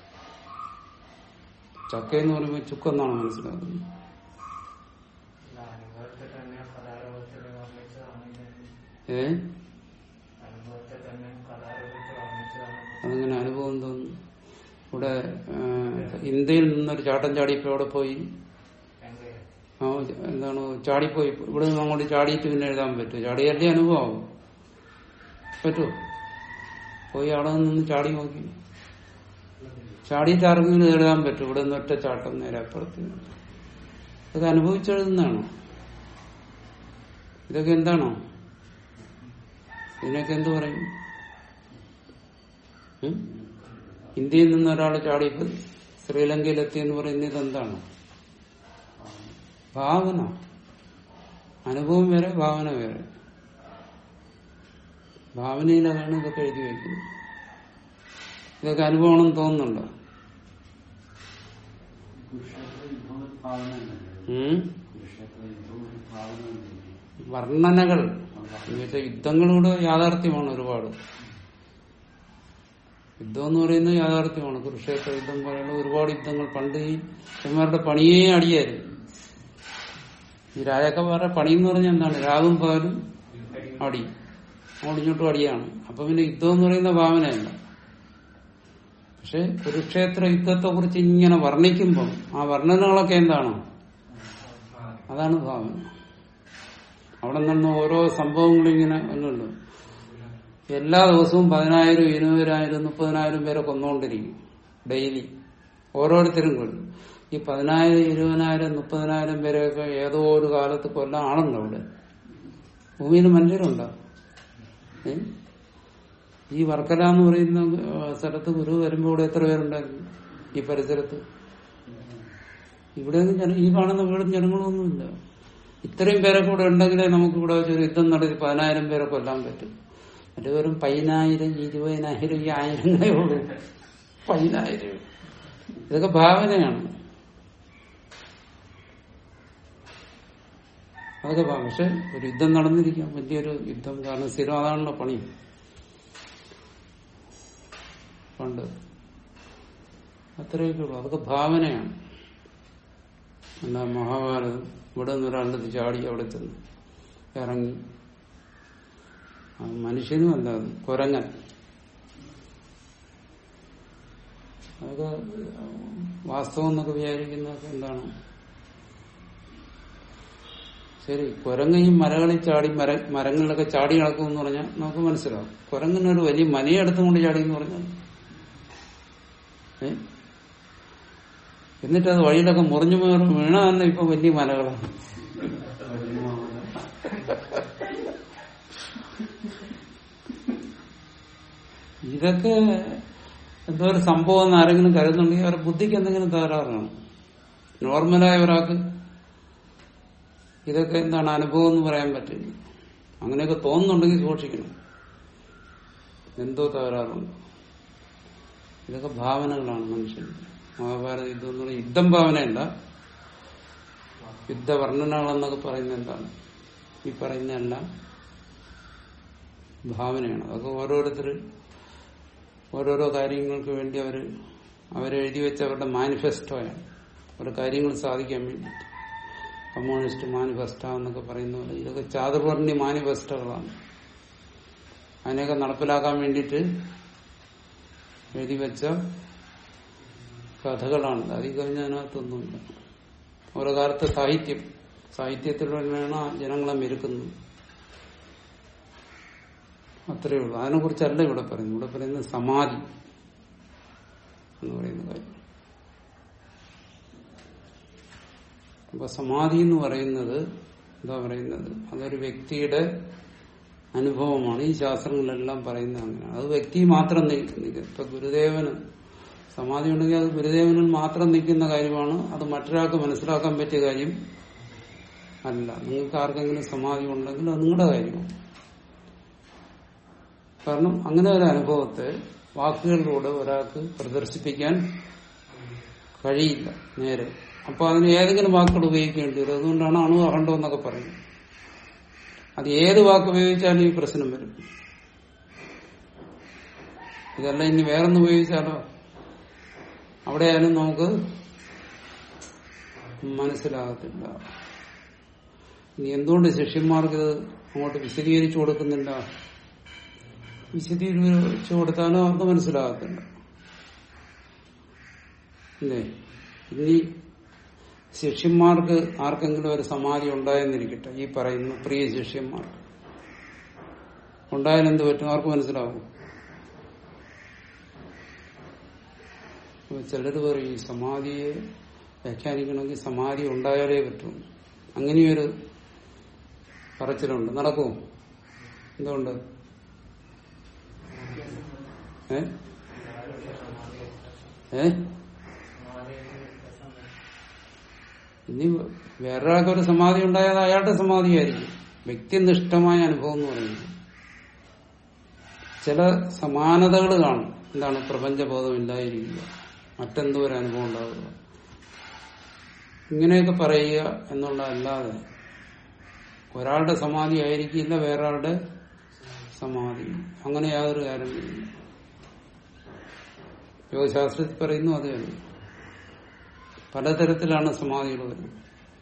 ചക്ക എന്ന് പറയുമ്പോൾ ചുക്കെന്നാണ് മനസ്സിലാക്കുന്നത് അനുഭവത്തെ തന്നെ കഥാരൂപത്തിൽ വർണ്ണിച്ചതാണ് ഇത്. ഏ അനുഭവത്തെ തന്നെ കഥാരൂപത്തിൽ വർണ്ണിച്ചതാണ് അതങ്ങനെ അനുഭവം തോന്നുന്നു ഇവിടെ ആ, ഇന്ത്യയിൽ നിന്നൊരു ചാട്ടം ചാടിയപ്പോ അവിടെ പോയി എങ്കിൽ ആ, എന്താണ് ചാടിപ്പോയി ഇവിടെ നിന്ന് അങ്ങോട്ട് ചാടിയിട്ട് പിന്നെ എഴുതാൻ പറ്റും ചാടിയല്ലേ അനുഭവമാവും പറ്റുമോ പോയി അവിടെ നിന്ന് ചാടി നോക്കി ചാടിയിട്ട് ആർക്കെങ്കിലും എഴുതാൻ പറ്റും ഇവിടെ നിന്ന് ഒറ്റ ചാട്ടം നേരെ അപ്പുറത്ത് ഇതൊക്കെ അനുഭവിച്ചെഴുതുന്നതാണോ ഇതൊക്കെ എന്താണോ ഇതിനൊക്കെ എന്ത് പറയും ഉം? ഇന്ത്യയിൽ നിന്ന് ഒരാൾ ചാടിയപ്പോൾ ശ്രീലങ്കയിലെത്തി എന്ന് പറയുന്നത് ഇതെന്താണ് ഭാവന അനുഭവം വേറെ ഭാവന വേറെ ഭാവനയിലാണ് ഇതൊക്കെ എഴുതി വയ്ക്കുന്നത് ഇതൊക്കെ അനുഭവമാണെന്ന് തോന്നുന്നുണ്ടോ കുരുക്ഷേത്ര യുദ്ധം ഒരു ഭാവനയല്ലേ ഉം? കുരുക്ഷേത്ര യുദ്ധം ഒരു ഭാവനയല്ലേ വർണ്ണനകൾ എന്നുവെച്ചാൽ യുദ്ധങ്ങളിലൂടെ യാഥാർത്ഥ്യമാണ് ഒരുപാട് യുദ്ധം എന്ന് പറയുന്നത് യാഥാർത്ഥ്യമാണ് കുരുക്ഷേത്ര യുദ്ധം പോലെയുള്ള ഒരുപാട് യുദ്ധങ്ങൾ പണ്ട് ഈ ഇവന്മാരുടെ പണിയേ അടിയായിരുന്നു ഈ രാജാക്കന്മാരുടെ പണി എന്ന് പറഞ്ഞാൽ എന്താണ് രാവും പകലും അടി അങ്ങോട്ടും ഇങ്ങോട്ടും അടിയാണ് അപ്പൊ പിന്നെ യുദ്ധം എന്ന് പറയുന്ന ഭാവനയല്ല പക്ഷെ കുരുക്ഷേത്ര യുദ്ധത്തെ കുറിച്ച് ഇങ്ങനെ വർണ്ണിക്കുമ്പം ആ വർണ്ണനകളൊക്കെ എന്താണ് അതാണ് ഭാവന അവിടെ നിന്ന് ഓരോ സംഭവങ്ങളും ഇങ്ങനെ ഒന്നുണ്ട് എല്ലാ ദിവസവും പതിനായിരം ഇരുപതിനായിരം മുപ്പതിനായിരം പേരെ കൊന്നുകൊണ്ടിരിക്കും ഡെയിലി ഓരോരുത്തരും കൊല്ലും ഈ പതിനായിരം ഇരുപതിനായിരം മുപ്പതിനായിരം പേരെയൊക്കെ ഏതോ ഒരു കാലത്ത് കൊല്ലാൻ ആളുണ്ടോ അവിടെ ഭൂമിയിൽ മനുഷ്യരുണ്ടോ ഏ? ഈ വർക്കല എന്ന് പറയുന്ന ആ, സ്ഥലത്ത് ഗുരു വരുമ്പോൾ ഇവിടെ എത്ര പേരുണ്ടായിരുന്നു ഈ പരിസരത്ത് ഇവിടെ ഒന്നും ജന ഈ കാണുന്ന വീടും ജനങ്ങളൊന്നുമില്ല ഇത്രയും പേരൊക്കെ ഇവിടെ ഉണ്ടെങ്കിലേ നമുക്ക് ഇവിടെ വെച്ച് ഒരു യുദ്ധം നടത്തി പതിനായിരം പേരെ കൊല്ലാൻ പറ്റും മറ്റേ വെറും പതിനായിരം ഇരുപതിനായിരം ഈ ആയിരങ്ങളേ ഉള്ളൂ പതിനായിരം ഇതൊക്കെ ഭാവനയാണ് അതൊക്കെ ഭാവന പക്ഷെ ഒരു യുദ്ധം നടന്നിരിക്കാം വലിയൊരു യുദ്ധം കാരണം സ്ഥിരം അതാണല്ലോ പണി പണ്ട് അത്രയൊക്കെ ഉള്ളൂ അതൊക്കെ ഭാവനയാണ് എന്താ മഹാഭാരതം ഇവിടെ നിന്ന് ഒരാളുടെ ചാടി അവിടെ ചെന്ന് ഇറങ്ങി ആ മനുഷ്യനും അല്ല അത് കുരങ്ങൻ അതൊക്കെ വാസ്തവം എന്നൊക്കെ വിചാരിക്കുന്നതൊക്കെ എന്താണ് ശരി കുരങ്ങയും മരകളിൽ ചാടി മര മരങ്ങളിലൊക്കെ ചാടി കിടക്കും എന്ന് പറഞ്ഞാൽ നമുക്ക് മനസ്സിലാവും കുരങ്ങനൊരു വലിയ മനയെ എടുത്തുകൊണ്ട് ചാടി എന്ന് പറഞ്ഞാൽ ഏ എന്നിട്ട് അത് വഴിയിലൊക്കെ മുറിഞ്ഞു മുറിഞ്ഞു വീണ തന്നെ ഇപ്പൊ വലിയ മലകളാണ് ഇതൊക്കെ എന്തോ ഒരു സംഭവം എന്ന് ആരെങ്കിലും കരുതുന്നുണ്ടെങ്കിൽ അവരുടെ ബുദ്ധിക്ക് എന്തെങ്കിലും തകരാറാണ് നോർമലായ ഒരാൾക്ക് ഇതൊക്കെ എന്താണ് അനുഭവം എന്ന് പറയാൻ പറ്റില്ല അങ്ങനെയൊക്കെ തോന്നുന്നുണ്ടെങ്കിൽ സൂക്ഷിക്കണം എന്തോ തകരാറുണ്ട് ഇതൊക്കെ ഭാവനകളാണ് മനുഷ്യൻ മഹാഭാരത യുദ്ധം എന്ന് പറഞ്ഞാൽ യുദ്ധം ഭാവനയല്ല യുദ്ധവർണ്ണനകളെന്നൊക്കെ പറയുന്നത് എന്താണ് ഈ പറയുന്നതെല്ലാം ഭാവനയാണ് അതൊക്കെ ഓരോരുത്തർ ഓരോരോ കാര്യങ്ങൾക്ക് വേണ്ടി അവർ അവരെഴുതി വെച്ച അവരുടെ മാനിഫെസ്റ്റോയാണ് അവരുടെ കാര്യങ്ങൾ സാധിക്കാൻ വേണ്ടി കമ്മ്യൂണിസ്റ്റ് മാനിഫെസ്റ്റോ എന്നൊക്കെ പറയുന്ന പോലെ ഇതൊക്കെ ചാതുർവർണ്ണി മാനിഫെസ്റ്റോകളാണ് അതിനെയൊക്കെ നടപ്പിലാക്കാൻ വേണ്ടിയിട്ട് എഴുതി വെച്ച കഥകളാണ് അതിൽ കഴിഞ്ഞ അതിനകത്തൊന്നുമില്ല ഓരോ കാലത്തെ സാഹിത്യം സാഹിത്യത്തിൽ തന്നെയാണ് ആ ജനങ്ങളെ മെരുക്കുന്നത് അത്രയേ ഉള്ളൂ അതിനെ കുറിച്ചല്ല ഇവിടെ പറയുന്നത് ഇവിടെ പറയുന്നത് സമാധി എന്ന് പറയുന്ന കാര്യം അപ്പൊ സമാധി എന്ന് പറയുന്നത് എന്താ പറയുന്നത് അതൊരു വ്യക്തിയുടെ അനുഭവമാണ് ഈ ശാസ്ത്രങ്ങളെല്ലാം പറയുന്നത് അങ്ങനെ അത് വ്യക്തി മാത്രം നിൽക്കുന്നില്ല ഇപ്പൊ ഗുരുദേവന് സമാധി ഉണ്ടെങ്കിൽ അത് ഗുരുദേവനിൽ മാത്രം നിൽക്കുന്ന കാര്യമാണ് അത് മറ്റൊരാൾക്ക് മനസ്സിലാക്കാൻ പറ്റിയ കാര്യം അല്ല നിങ്ങൾക്ക് ആർക്കെങ്കിലും സമാധി ഉണ്ടെങ്കിൽ അത് നിങ്ങളുടെ കാര്യമാണ് കാരണം അങ്ങനെ ഒരു അനുഭവത്തെ വാക്കുകളിലൂടെ ഒരാൾക്ക് പ്രദർശിപ്പിക്കാൻ കഴിയില്ല നേരെ അപ്പൊ അതിന് ഏതെങ്കിലും വാക്കുകൾ ഉപയോഗിക്കേണ്ടി വരും അതുകൊണ്ടാണ് അണു അഹണ്ടോ എന്നൊക്കെ പറയുന്നത് അത് ഏത് വാക്ക് ഉപയോഗിച്ചാലും ഈ പ്രശ്നം വരും ഇതല്ല ഇനി വേറൊന്ന് ഉപയോഗിച്ചാലോ അവിടെയായാലും നമുക്ക് മനസ്സിലാകത്തില്ല ഇനി എന്തുകൊണ്ട് ശിഷ്യന്മാർക്ക് ഇത് അങ്ങോട്ട് വിശദീകരിച്ചു കൊടുക്കുന്നില്ല വിശദീകരിച്ചു കൊടുത്താലും അവർക്ക് മനസ്സിലാകത്തില്ല അല്ലേ ഇനി ശിഷ്യന്മാർക്ക് ആർക്കെങ്കിലും ഒരു സമാധി ഉണ്ടായെന്നിരിക്കട്ടെ ഈ പറയുന്ന പ്രിയ ശിഷ്യന്മാർക്ക് ഉണ്ടായാൽ എന്ത് പറ്റും ആർക്ക് മനസ്സിലാവും ചിലർ പറയും ഈ സമാധിയെ വ്യാഖ്യാനിക്കണമെങ്കിൽ സമാധി ഉണ്ടായാലേ പറ്റും അങ്ങനെയൊരു പറച്ചിലുണ്ട് നടക്കുമോ എന്തുകൊണ്ട് ഏ ഏ ഇനി വേറൊരാൾക്കൊരു സമാധി ഉണ്ടായാൽ അയാളുടെ സമാധിയായിരിക്കും വ്യക്തിനിഷ്ഠമായ അനുഭവം എന്ന് പറയുന്നത് ചില സമാനതകൾ കാണും എന്താണ് പ്രപഞ്ചബോധം ഇല്ലായിരിക്കുക മറ്റെന്തോ ഒരു അനുഭവം ഉണ്ടാവുക ഇങ്ങനെയൊക്കെ പറയുക എന്നുള്ളതല്ലാതെ ഒരാളുടെ സമാധി ആയിരിക്കില്ല വേറൊരാളുടെ സമാധി അങ്ങനെ യാതൊരു കാര്യമില്ല യോഗശാസ്ത്രത്തിൽ പറയുന്നു അത് തന്നെ പലതരത്തിലാണ് സമാധികൾ വരുന്നത്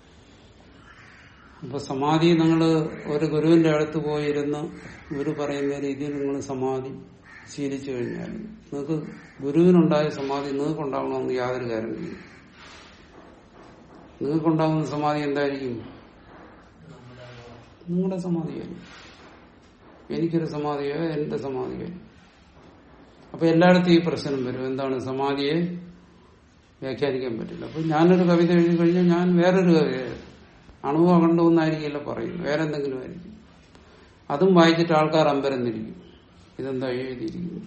അപ്പൊ സമാധി നിങ്ങൾ ഒരു ഗുരുവിന്റെ അടുത്ത് പോയിരുന്ന് ഗുരു പറയുന്ന രീതിയിൽ നിങ്ങൾ സമാധി ശീലിച്ചു കഴിഞ്ഞാൽ നിങ്ങൾക്ക് ഗുരുവിനുണ്ടായ സമാധി നിങ്ങൾക്ക് ഉണ്ടാവണമെന്ന് യാതൊരു കാര്യമില്ല നിങ്ങൾക്കുണ്ടാകുന്ന സമാധി എന്തായിരിക്കും നിങ്ങളുടെ സമാധിയായിരിക്കും എനിക്കൊരു സമാധിയോ എന്റെ സമാധിയോ അപ്പൊ എല്ലായിടത്തും ഈ പ്രശ്നം വരും എന്താണ് സമാധിയെ വ്യാഖ്യാനിക്കാൻ പറ്റില്ല അപ്പൊ ഞാനൊരു കവിത എഴുതി കഴിഞ്ഞാൽ ഞാൻ വേറൊരു കവിത എഴുതും. അണുവോ അകണ്ടോന്നായിരിക്കില്ല പറയും വേറെ എന്തെങ്കിലും ആയിരിക്കും അതും വായിച്ചിട്ട് ആൾക്കാർ അമ്പരന്നിരിക്കും ഇതെന്താ എഴുതിയിരിക്കുന്നു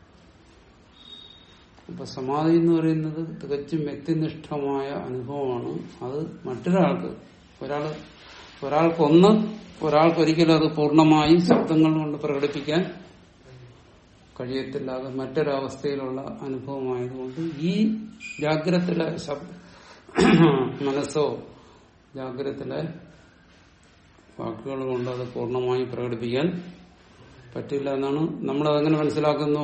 അപ്പൊ സമാധി എന്ന് പറയുന്നത് തികച്ചും വ്യക്തിനിഷ്ഠമായ അനുഭവമാണ് അത് മറ്റൊരാൾക്ക് ഒരാള് ഒരാൾക്കൊന്ന് ഒരാൾക്കൊരിക്കലും അത് പൂർണ്ണമായും ശബ്ദങ്ങൾ കൊണ്ട് പ്രകടിപ്പിക്കാൻ കഴിയത്തില്ല അത് മറ്റൊരവസ്ഥയിലുള്ള അനുഭവമായതുകൊണ്ട് ഈ ജാഗ്രതത്തിലെ ശബ്ദ മനസ്സോ ജാഗ്രതത്തിലെ വാക്കുകൾ കൊണ്ട് അത് പൂർണ്ണമായി പ്രകടിപ്പിക്കാൻ പറ്റില്ല എന്നാണ് നമ്മൾ അതെങ്ങനെ മനസ്സിലാക്കുന്നു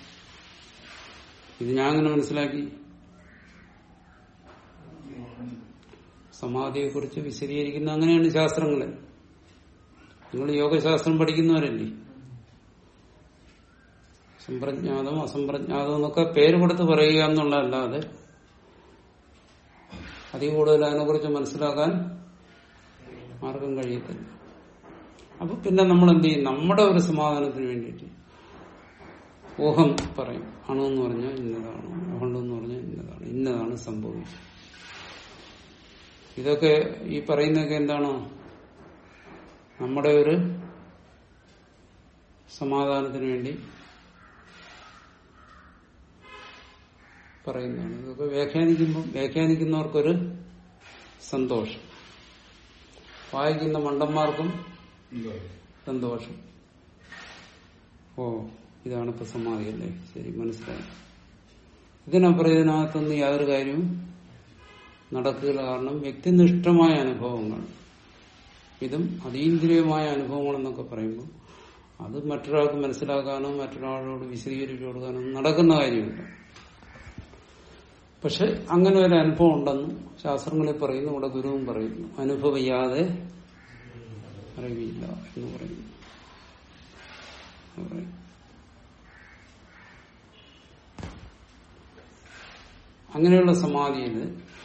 ഇത് ഞാൻ അങ്ങനെ മനസ്സിലാക്കി സമാധിയെ കുറിച്ച് വിശദീകരിക്കുന്ന അങ്ങനെയാണ് ശാസ്ത്രങ്ങള് നിങ്ങൾ യോഗശാസ്ത്രം പഠിക്കുന്നവരല്ലേ സമ്പ്രജ്ഞാതം അസംപ്രജ്ഞാതം എന്നൊക്കെ പേര് കൊടുത്ത് പറയുക എന്നുള്ളതല്ലാതെ അതിൽ കൂടുതൽ അതിനെക്കുറിച്ച് മനസ്സിലാക്കാൻ ആർക്കും കഴിയത്തില്ല അപ്പൊ പിന്നെ നമ്മൾ എന്ത് ചെയ്യും നമ്മുടെ ഒരു സമാധാനത്തിന് വേണ്ടിയിട്ട് ഊഹം പറയും അണെന്ന് പറഞ്ഞാൽ ഇന്നതാണ് അഹണ്ടെന്ന് പറഞ്ഞാൽ ഇന്നതാണ് ഇന്നതാണ് സംഭവിച്ചത് ഇതൊക്കെ ഈ പറയുന്നതൊക്കെ എന്താണ് നമ്മുടെ ഒരു സമാധാനത്തിന് വേണ്ടി പറയുന്നതാണ് ഇതൊക്കെ വ്യാഖ്യാനിക്കുമ്പോൾ വ്യാഖ്യാനിക്കുന്നവർക്കൊരു സന്തോഷം വായിക്കുന്ന മണ്ടന്മാർക്കും സന്തോഷം ഓ ഇതാണ് ഇപ്പൊ സമാധിയല്ലേ ശരി മനസ്സിലായി ഇതിനപ്പുറം ഇതിനകത്തൊന്നും യാതൊരു കാര്യവും നടക്കുക കാരണം വ്യക്തിനിഷ്ഠമായ അനുഭവങ്ങൾ ഇതും അതീന്ദ്രിയമായ അനുഭവങ്ങൾ എന്നൊക്കെ പറയുമ്പോൾ അത് മറ്റൊരാൾക്ക് മനസ്സിലാക്കാനോ മറ്റൊരാളോട് വിശദീകരിച്ചു കൊടുക്കാനോ ഒന്നും നടക്കുന്ന കാര്യമില്ല പക്ഷെ അങ്ങനെ ഒരു അനുഭവം ഉണ്ടെന്നും ശാസ്ത്രങ്ങളിൽ പറയുന്നു ഇവിടെ ഗുരുവും പറയുന്നു അനുഭവിയാതെ അറിവില്ല എന്ന് പറയുന്നു എന്ന് പറയും. അങ്ങനെയുള്ള സമാധിയിൽ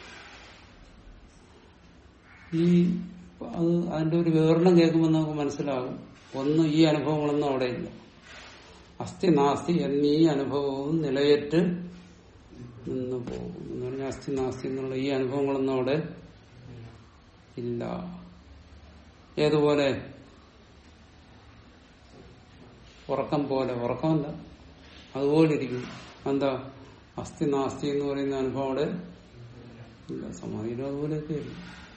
ഈ അത് അതിന്റെ ഒരു വിവരണം കേൾക്കുമ്പോൾ നമുക്ക് മനസ്സിലാകും ഒന്ന് ഈ അനുഭവങ്ങളൊന്നും അവിടെ ഇല്ല അസ്ഥി നാസ്തി എന്നീ അനുഭവവും നിലയറ്റ് നിന്ന് പോകും എന്ന് പറഞ്ഞാൽ അസ്ഥി നാസ്തി എന്നുള്ള ഈ അനുഭവങ്ങളൊന്നും അവിടെ ഇല്ല ഏതുപോലെ ഉറക്കം പോലെ ഉറക്കമല്ല അതുപോലെ ഇരിക്കും എന്താ അസ്ഥി നാസ്തി എന്ന് പറയുന്ന അനുഭവം അവിടെ ഇല്ല സമാധിയിലും അതുപോലെയൊക്കെ ഇല്ല.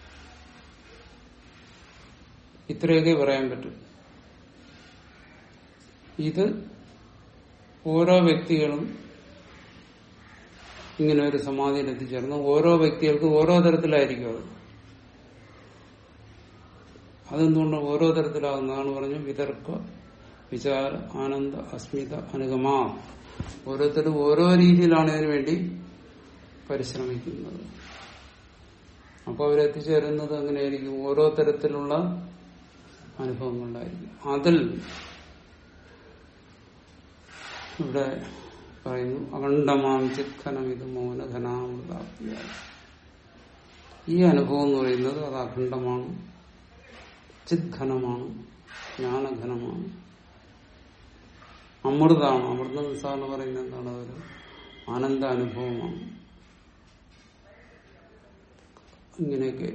ഇത്രയൊക്കെ പറയാൻ പറ്റും ഇത് ഓരോ വ്യക്തികളും ഇങ്ങനെ ഒരു സമാധിയിൽ എത്തിച്ചേർന്ന് ഓരോ വ്യക്തികൾക്കും ഓരോ തരത്തിലായിരിക്കും അത് അതെന്തുകൊണ്ട് ഓരോ തരത്തിലാകുന്നതാണ് പറഞ്ഞു വിതർക്ക വിചാര ആനന്ദ അസ്മിത അനുഗമ ഓരോരുത്തരും ഓരോ രീതിയിലാണ് ഇതിനു വേണ്ടി പരിശ്രമിക്കുന്നത് അപ്പൊ അവരെത്തിച്ചേരുന്നത് എങ്ങനെയായിരിക്കും ഓരോ തരത്തിലുള്ള അനുഭവങ്ങളുണ്ടായിരിക്കും അതിൽ ഇവിടെ പറയുന്നു അഖണ്ഡമാം ചിത്ഖനം ഇത് മൗനഘനാമൃതാപ്തിയ ഈ അനുഭവം എന്ന് പറയുന്നത് അത് അഖണ്ഡമാണ് ചിത്ഘനമാണ് ജ്ഞാനഘനമാണ് അമൃതാണ് അമൃതം സാറിന് പറയുന്നത് എന്താണ് അതൊരു ആനന്ദ അനുഭവമാണ് ഇങ്ങനെയൊക്കെ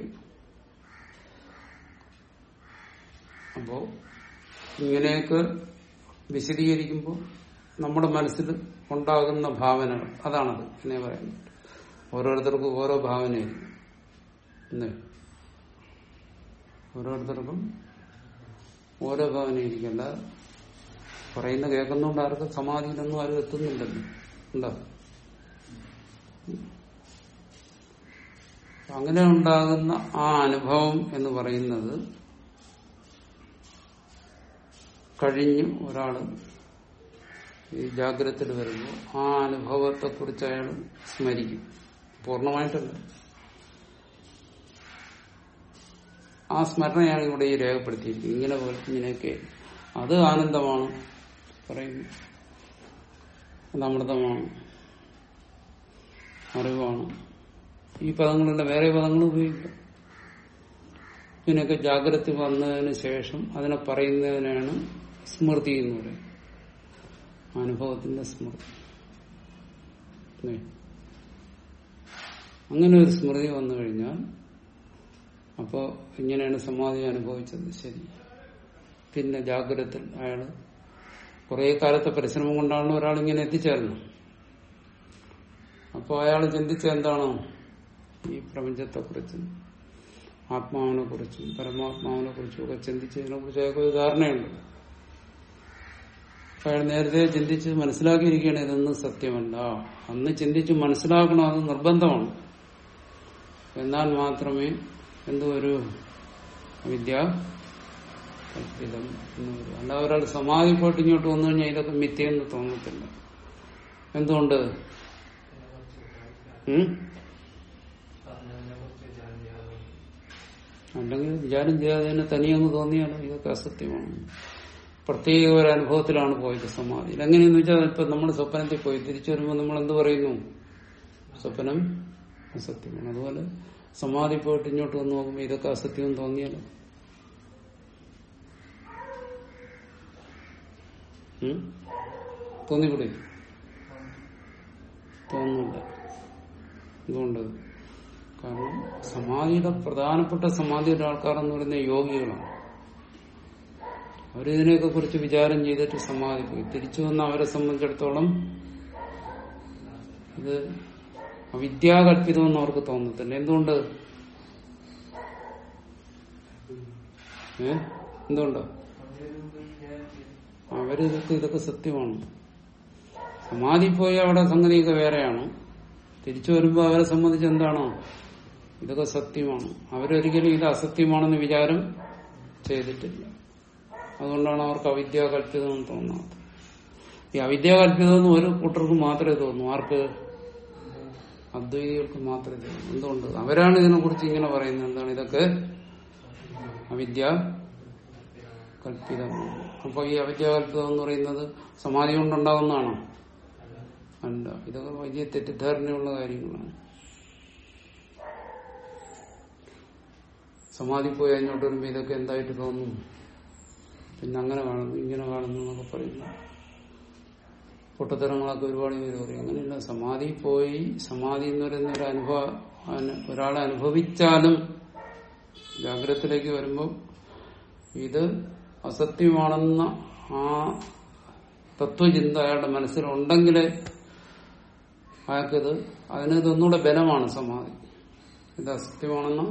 അപ്പോ ഇങ്ങനെയൊക്കെ വിശദീകരിക്കുമ്പോൾ നമ്മുടെ മനസ്സിൽ ഉണ്ടാകുന്ന ഭാവനകൾ അതാണത് എന്നെ പറയുന്നത് ഓരോരുത്തർക്കും ഓരോ ഭാവനയായിരിക്കും അല്ലേ ഓരോരുത്തർക്കും ഓരോ ഭാവനയായിരിക്കും അല്ല പറയുന്ന കേൾക്കുന്നതുകൊണ്ട് ആർക്കും സമാധിയിലൊന്നും ആരും എത്തുന്നില്ലല്ലോ ഉണ്ടോ അങ്ങനെ ഉണ്ടാകുന്ന ആ അനുഭവം എന്ന് പറയുന്നത് കഴിഞ്ഞ് ഒരാള് ഈ ജാഗ്രതത്തിൽ വരുമ്പോൾ ആ അനുഭവത്തെക്കുറിച്ച് അയാൾ സ്മരിക്കും പൂർണ്ണമായിട്ടല്ല ആ സ്മരണയാണ് ഇവിടെ ഈ രേഖപ്പെടുത്തിയിരിക്കുന്നത് ഇങ്ങനെ പോലെ ഇങ്ങനെയൊക്കെ അത് ആനന്ദമാണ് പറയുന്നു അത് അമൃതമാണ് അറിവാണ് ഈ പദങ്ങളല്ല വേറെ പദങ്ങൾ ഉപയോഗിക്കാം ഇതിനൊക്കെ ജാഗ്രത വന്നതിന് ശേഷം അതിനെ പറയുന്നതിനാണ് സ്മൃതി എന്ന് പറയുന്നത് അനുഭവത്തിന്റെ സ്മൃതി അല്ലേ? അങ്ങനെ ഒരു സ്മൃതി വന്നു കഴിഞ്ഞാൽ അപ്പോ ഇങ്ങനെയാണ് സമാധി അനുഭവിച്ചത് ശരി പിന്നെ ജാഗ്രതത്തിൽ അയാള് കുറെ കാലത്തെ പരിശ്രമം കൊണ്ടാണ് ഒരാൾ ഇങ്ങനെ എത്തിച്ചേർന്നത് അപ്പോൾ അയാൾ ചിന്തിച്ച എന്താണോ ഈ പ്രപഞ്ചത്തെക്കുറിച്ചും ആത്മാവിനെ കുറിച്ചും പരമാത്മാവിനെ കുറിച്ചും ഒക്കെ ചിന്തിച്ചതിനെ കുറിച്ച് അയാൾക്ക് ഒരു ധാരണയുണ്ട് അപ്പൊ അയാൾ നേരത്തെ ചിന്തിച്ച് മനസ്സിലാക്കിയിരിക്കുകയാണ് ഇതൊന്നും സത്യമല്ല അന്ന് ചിന്തിച്ച് മനസ്സിലാക്കണം അത് നിർബന്ധമാണ് എന്നാൽ മാത്രമേ എന്തോ ഒരു വിദ്യ കൽപ്പിതം എന്ന് വരും അല്ലാതെ ഒരാൾ സമാധി പോയിട്ട് ഇങ്ങോട്ട് വന്നു കഴിഞ്ഞാൽ ഇതൊക്കെ മിഥ്യയെന്ന് തോന്നത്തില്ല എന്തുകൊണ്ട് ഉം? പറഞ്ഞതിനെ കുറിച്ച് വിചാരം ചെയ്യാതെ അല്ലെങ്കിൽ വിചാരം ചെയ്യാതെ തന്നെ തനിയങ്ങ് തോന്നിയാലോ ഇതൊക്കെ അസത്യമാണ് പ്രത്യേക ഒരു അനുഭവത്തിലാണ് പോയത് സമാധിയിൽ എങ്ങനെയെന്ന് വെച്ചാൽ ഇപ്പൊ നമ്മൾ സ്വപ്നത്തിൽ പോയി തിരിച്ചു വരുമ്പോൾ നമ്മൾ എന്ത് പറയുന്നു സ്വപ്നം അസത്യമാണ് അതുപോലെ സമാധി പോയിട്ട് ഇങ്ങോട്ട് വന്ന് നോക്കുമ്പോൾ ഇതൊക്കെ അസത്യം തോന്നിയാലോ ഉം? തോന്നിക്കൂടെ തോന്നുന്നില്ല എന്തുകൊണ്ട് കാരണം സമാധിയുടെ പ്രധാനപ്പെട്ട സമാധിയുടെ ആൾക്കാരെന്ന് പറയുന്ന യോഗികളാണ് അവരിതിനെയൊക്കെ കുറിച്ച് വിചാരം ചെയ്തിട്ട് സമാധി പോയി തിരിച്ചു വന്ന അവരെ സംബന്ധിച്ചിടത്തോളം ഇത് അവിദ്യാകല്പിതമെന്ന് അവർക്ക് തോന്നത്തില്ല എന്തുകൊണ്ട് ഏ എന്തുകൊണ്ട് അവരിതൊക്കെ ഇതൊക്കെ സത്യമാണ് സമാധി പോയി അവിടെ സംഗതിയൊക്കെ വേറെയാണ് തിരിച്ചു വരുമ്പോൾ അവരെ സംബന്ധിച്ച് എന്താണോ ഇതൊക്കെ സത്യമാണ് അവരൊരിക്കലും ഇത് അസത്യമാണെന്ന് വിചാരം ചെയ്തിട്ടില്ല അതുകൊണ്ടാണ് അവർക്ക് അവിദ്യാകല്പിതമെന്ന് തോന്നാത്തത് ഈ അവിദ്യാകല്പിതമെന്ന് ഒരു കൂട്ടർക്ക് മാത്രമേ തോന്നൂ ആർക്ക് അദ്വൈതികൾക്ക് മാത്രമേ തോന്നൂ എന്തുകൊണ്ട് അവരാണ് ഇതിനെക്കുറിച്ച് ഇങ്ങനെ പറയുന്നത് എന്താണ് ഇതൊക്കെ അവിദ്യ കല്പിതമാണ് അപ്പൊ ഈ അവിദ്യാകല്പിതം എന്ന് പറയുന്നത് സമാധി കൊണ്ടുണ്ടാകുന്നതാണോ അല്ല ഇതൊക്കെ വലിയ തെറ്റിദ്ധാരണയുള്ള കാര്യങ്ങളാണ് സമാധി പോയി അതിനോട്ട് വരുമ്പോ ഇതൊക്കെ എന്തായിട്ട് തോന്നും പിന്നെ അങ്ങനെ കാണുന്നു ഇങ്ങനെ കാണുന്നു എന്നൊക്കെ പറയുന്നു പൊട്ടത്തരങ്ങളൊക്കെ ഒരുപാട് പേര് പറയും അങ്ങനെയല്ല സമാധി പോയി സമാധി എന്ന് പറയുന്ന ഒരു അനുഭവ അനു- ഒരാളെ അനുഭവിച്ചാലും ജാഗ്രതത്തിലേക്ക് വരുമ്പോൾ ഇത് അസത്യമാണെന്ന ആ തത്വചിന്ത അയാളുടെ മനസ്സിലുണ്ടെങ്കിലേ അയാൾക്കിത് അതിന് ഇതൊന്നുകൂടെ ബലമാണ് സമാധി ഇത് അസത്യമാണെന്നും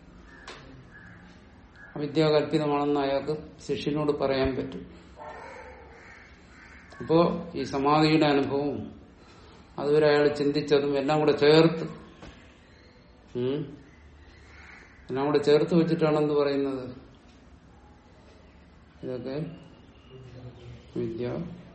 അവിദ്യാകല്പിതമാണെന്ന് അയാൾക്ക് ശിഷ്യനോട് പറയാൻ പറ്റും അപ്പോ ഈ സമാധിയുടെ അനുഭവവും അതുവരെ അയാൾ ചിന്തിച്ചതും എല്ലാം കൂടെ ചേർത്ത് ഉം, എല്ലാം കൂടെ ചേർത്ത് വെച്ചിട്ടാണ് എന്ത് പറയുന്നത് ഇതൊക്കെ വിദ്യ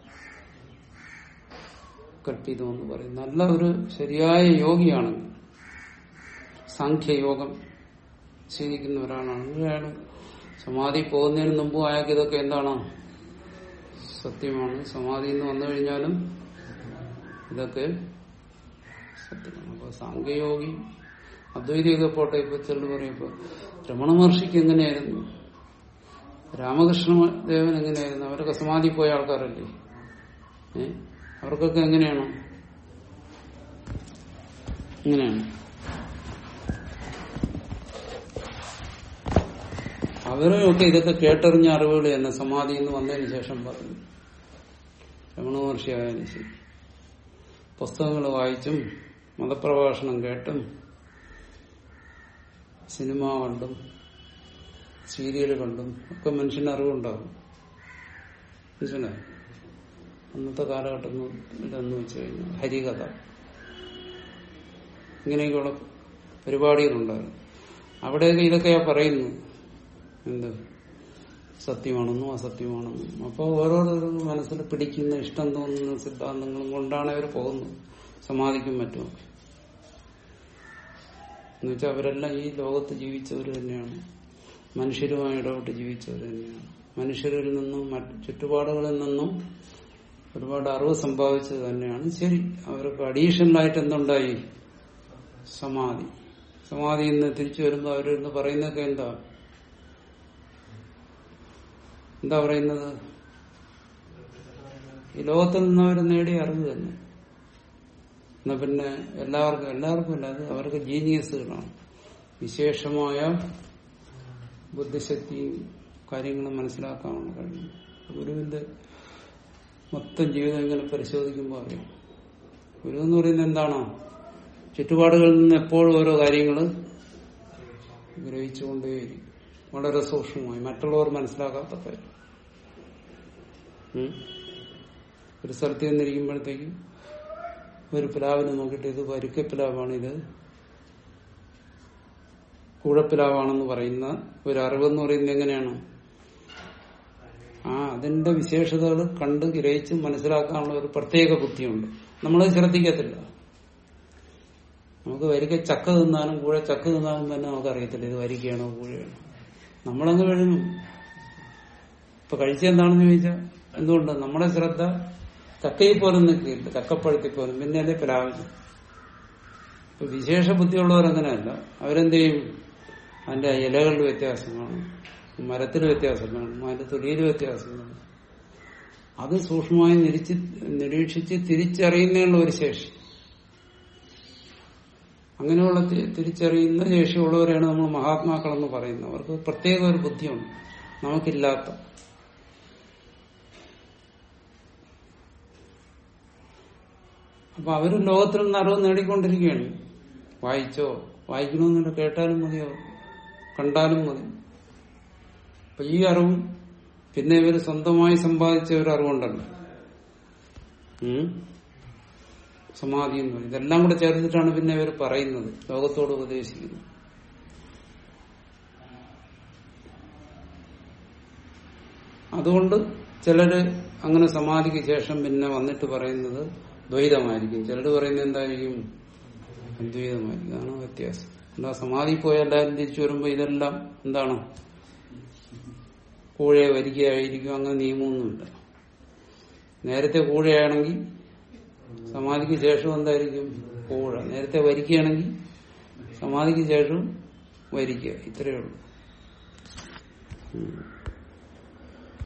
കൽപ്പിതമെന്ന് പറയും നല്ല ഒരു ശരിയായ യോഗിയാണ് സാഖ്യയോഗം ശീലിക്കുന്ന ഒരാളാണ് അയാൾ സമാധി പോകുന്നതിന് മുമ്പ് അയാൾക്ക് ഇതൊക്കെ എന്താണ് സത്യമാണ് സമാധി എന്ന് വന്നു കഴിഞ്ഞാലും ഇതൊക്കെ സത്യമാണ് അപ്പൊ സാങ്കേയോഗി അദ്വൈതിയൊക്കെ പോട്ടെ ഇപ്പൊ ചെല്ലു പറയപ്പോ രമണ മഹർഷിക്ക് എങ്ങനെയായിരുന്നു രാമകൃഷ്ണ ദേവൻ എങ്ങനെയായിരുന്നു അവരൊക്കെ സമാധി പോയ ആൾക്കാരല്ലേ ഏ അവർക്കൊക്കെ എങ്ങനെയാണ് ഇങ്ങനെയാണ് അവരൊക്കെ ഇതൊക്കെ കേട്ടറിഞ്ഞ അറിവുകൾ തന്നെ സമാധി എന്ന് വന്നതിന് ശേഷം പറഞ്ഞു രമണ മഹർഷി ആയാലും ശരി പുസ്തകങ്ങൾ വായിച്ചും മതപ്രഭാഷണം കേട്ടും സിനിമ കണ്ടും സീരിയൽ കണ്ടും ഒക്കെ മനുഷ്യന് അറിവുണ്ടാകും മനസ്സിലായി അന്നത്തെ കാലഘട്ടം ഇതെന്ന് വെച്ച് കഴിഞ്ഞാൽ ഹരികഥ ഇങ്ങനെയൊക്കെയുള്ള പരിപാടികളുണ്ടായിരുന്നു അവിടെയൊക്കെ ഇതൊക്കെയാ പറയുന്നു എന്ത് സത്യമാണെന്നും അസത്യമാണെന്നും അപ്പോൾ ഓരോരുത്തർക്കും മനസ്സിൽ പിടിക്കുന്ന ഇഷ്ടം തോന്നുന്ന സിദ്ധാന്തങ്ങളും കൊണ്ടാണ് അവർ പോകുന്നത് സമാധിക്കും മറ്റുമൊക്കെ എന്നുവെച്ചാൽ അവരെല്ലാം ഈ ലോകത്ത് ജീവിച്ചവർ തന്നെയാണ് മനുഷ്യരുമായി ഇടപെട്ട് ജീവിച്ചവർ തന്നെയാണ് മനുഷ്യരിൽ നിന്നും മറ്റ് ചുറ്റുപാടുകളിൽ നിന്നും ഒരുപാട് അറിവ് സമ്പാദിച്ചത് തന്നെയാണ് ശരി അവർക്ക് അഡീഷണലായിട്ട് എന്തുണ്ടായി സമാധി സമാധിയിൽ നിന്ന് തിരിച്ചു വരുമ്പോൾ അവരിന്ന് പറയുന്നതൊക്കെ എന്താ എന്താ പറയുന്നത് ഈ ലോകത്തിൽ നിന്ന് അവർ നേടിയ അറിവ് തന്നെ എന്നാ പിന്നെ എല്ലാവർക്കും എല്ലാവർക്കും അല്ല അത് അവർക്ക് ജീനിയസുകളാണ് വിശേഷമായ ബുദ്ധിശക്തിയും കാര്യങ്ങളും മനസ്സിലാക്കാനുള്ള കഴിയും ഗുരുവിന്റെ മൊത്തം ജീവിതം ഇങ്ങനെ പരിശോധിക്കുമ്പോൾ അറിയാം ഗുരു എന്ന് പറയുന്നത് എന്താണോ ചുറ്റുപാടുകളിൽ നിന്ന് എപ്പോഴും ഓരോ കാര്യങ്ങൾ ഗ്രഹിച്ചുകൊണ്ടേയിരിക്കും വളരെ സൂക്ഷ്മമായി മറ്റുള്ളവർ മനസ്സിലാക്കാത്ത കാര്യം ഉം. ഒരു സ്ഥലത്ത് ചെന്നിരിക്കുമ്പോഴത്തേക്കും ഒരു പ്ലാവിനെ നോക്കിയിട്ട് ഇത് വരിക്ക പ്ലാവാണ് ഇത് കൂഴപ്പിലാവാണെന്ന് പറയുന്ന ഒരു അറിവെന്ന് പറയുന്നത് എങ്ങനെയാണ് ആ അതിന്റെ വിശേഷതകൾ കണ്ട് ഗ്രഹിച്ച് മനസ്സിലാക്കാനുള്ള ഒരു പ്രത്യേക ബുദ്ധിയുണ്ട് നമ്മളത് ശ്രദ്ധിക്കത്തില്ല നമുക്ക് വരിക ചക്ക തിന്നാനും കൂഴ ചക്ക തിന്നാനും തന്നെ നമുക്കറിയത്തില്ല ഇത് വരികയാണോ കൂഴയാണോ നമ്മളങ്ങ് കഴിഞ്ഞു ഇപ്പൊ കഴിച്ചെന്താണെന്ന് ചോദിച്ചാൽ എന്തുകൊണ്ട് നമ്മുടെ ശ്രദ്ധ ചക്കയിൽ പോലും നിൽക്കില്ല ചക്കപ്പഴത്തിൽ പോലും പിന്നെ അല്ലേ പ്ലാവില്ല ഇപ്പൊ വിശേഷ ബുദ്ധിയുള്ളവരങ്ങനെയല്ല അവരെന്ത് ചെയ്യും അതിന്റെ ഇലകളിൽ വ്യത്യാസം കാണും മരത്തിൽ വ്യത്യാസം കാണും അതിന്റെ തൊലിയിൽ വ്യത്യാസം കാണും അത് സൂക്ഷ്മമായി നിരീച്ച് നിരീക്ഷിച്ച് തിരിച്ചറിയുന്നതിനുള്ള ഒരു ശേഷി അങ്ങനെയുള്ള തി- തിരിച്ചറിയുന്ന ശേഷിയുള്ളവരെയാണ് നമ്മൾ മഹാത്മാക്കളെന്ന് പറയുന്നത് അവർക്ക് പ്രത്യേക ഒരു ബുദ്ധിയുണ്ട് നമുക്കില്ലാത്ത അപ്പൊ അവര് ലോകത്തിൽ നിന്ന് അറിവ് നേടിക്കൊണ്ടിരിക്കുകയാണ് വായിച്ചോ വായിക്കണമെന്നില്ല കേട്ടാലും മതിയോ കണ്ടാലും മതി അപ്പൊ ഈ അറിവും പിന്നെ ഇവര് സ്വന്തമായി സമ്പാദിച്ച ഒരു അറിവുണ്ടല്ലോ ഉം? സമാധി എന്ന് പറയും ഇതെല്ലാം കൂടെ ചേർത്തിട്ടാണ് പിന്നെ ഇവർ പറയുന്നത് ലോകത്തോട് ഉപദേശിക്കുന്നത് അതുകൊണ്ട് ചിലര് അങ്ങനെ സമാധിക്ക് ശേഷം പിന്നെ വന്നിട്ട് പറയുന്നത് ദ്വൈതമായിരിക്കും ചിലര് പറയുന്നത് എന്തായിരിക്കും അദ്വൈതമായിരിക്കും അതാണ് വ്യത്യാസം എന്താ സമാധി പോയ എല്ലാവരും തിരിച്ചു വരുമ്പോ ഇതെല്ലാം എന്താണ് കൂഴയെ വരികയായിരിക്കും അങ്ങനെ നിയമമൊന്നുമില്ല നേരത്തെ കൂഴയാണെങ്കിൽ സമാധിക്ക് ശേഷം എന്തായിരിക്കും കൂഴ നേരത്തെ വരിക്കുകയാണെങ്കിൽ സമാധിക്ക് ശേഷം വരിക്കുക ഇത്രയേ ഉള്ളൂ ഉം.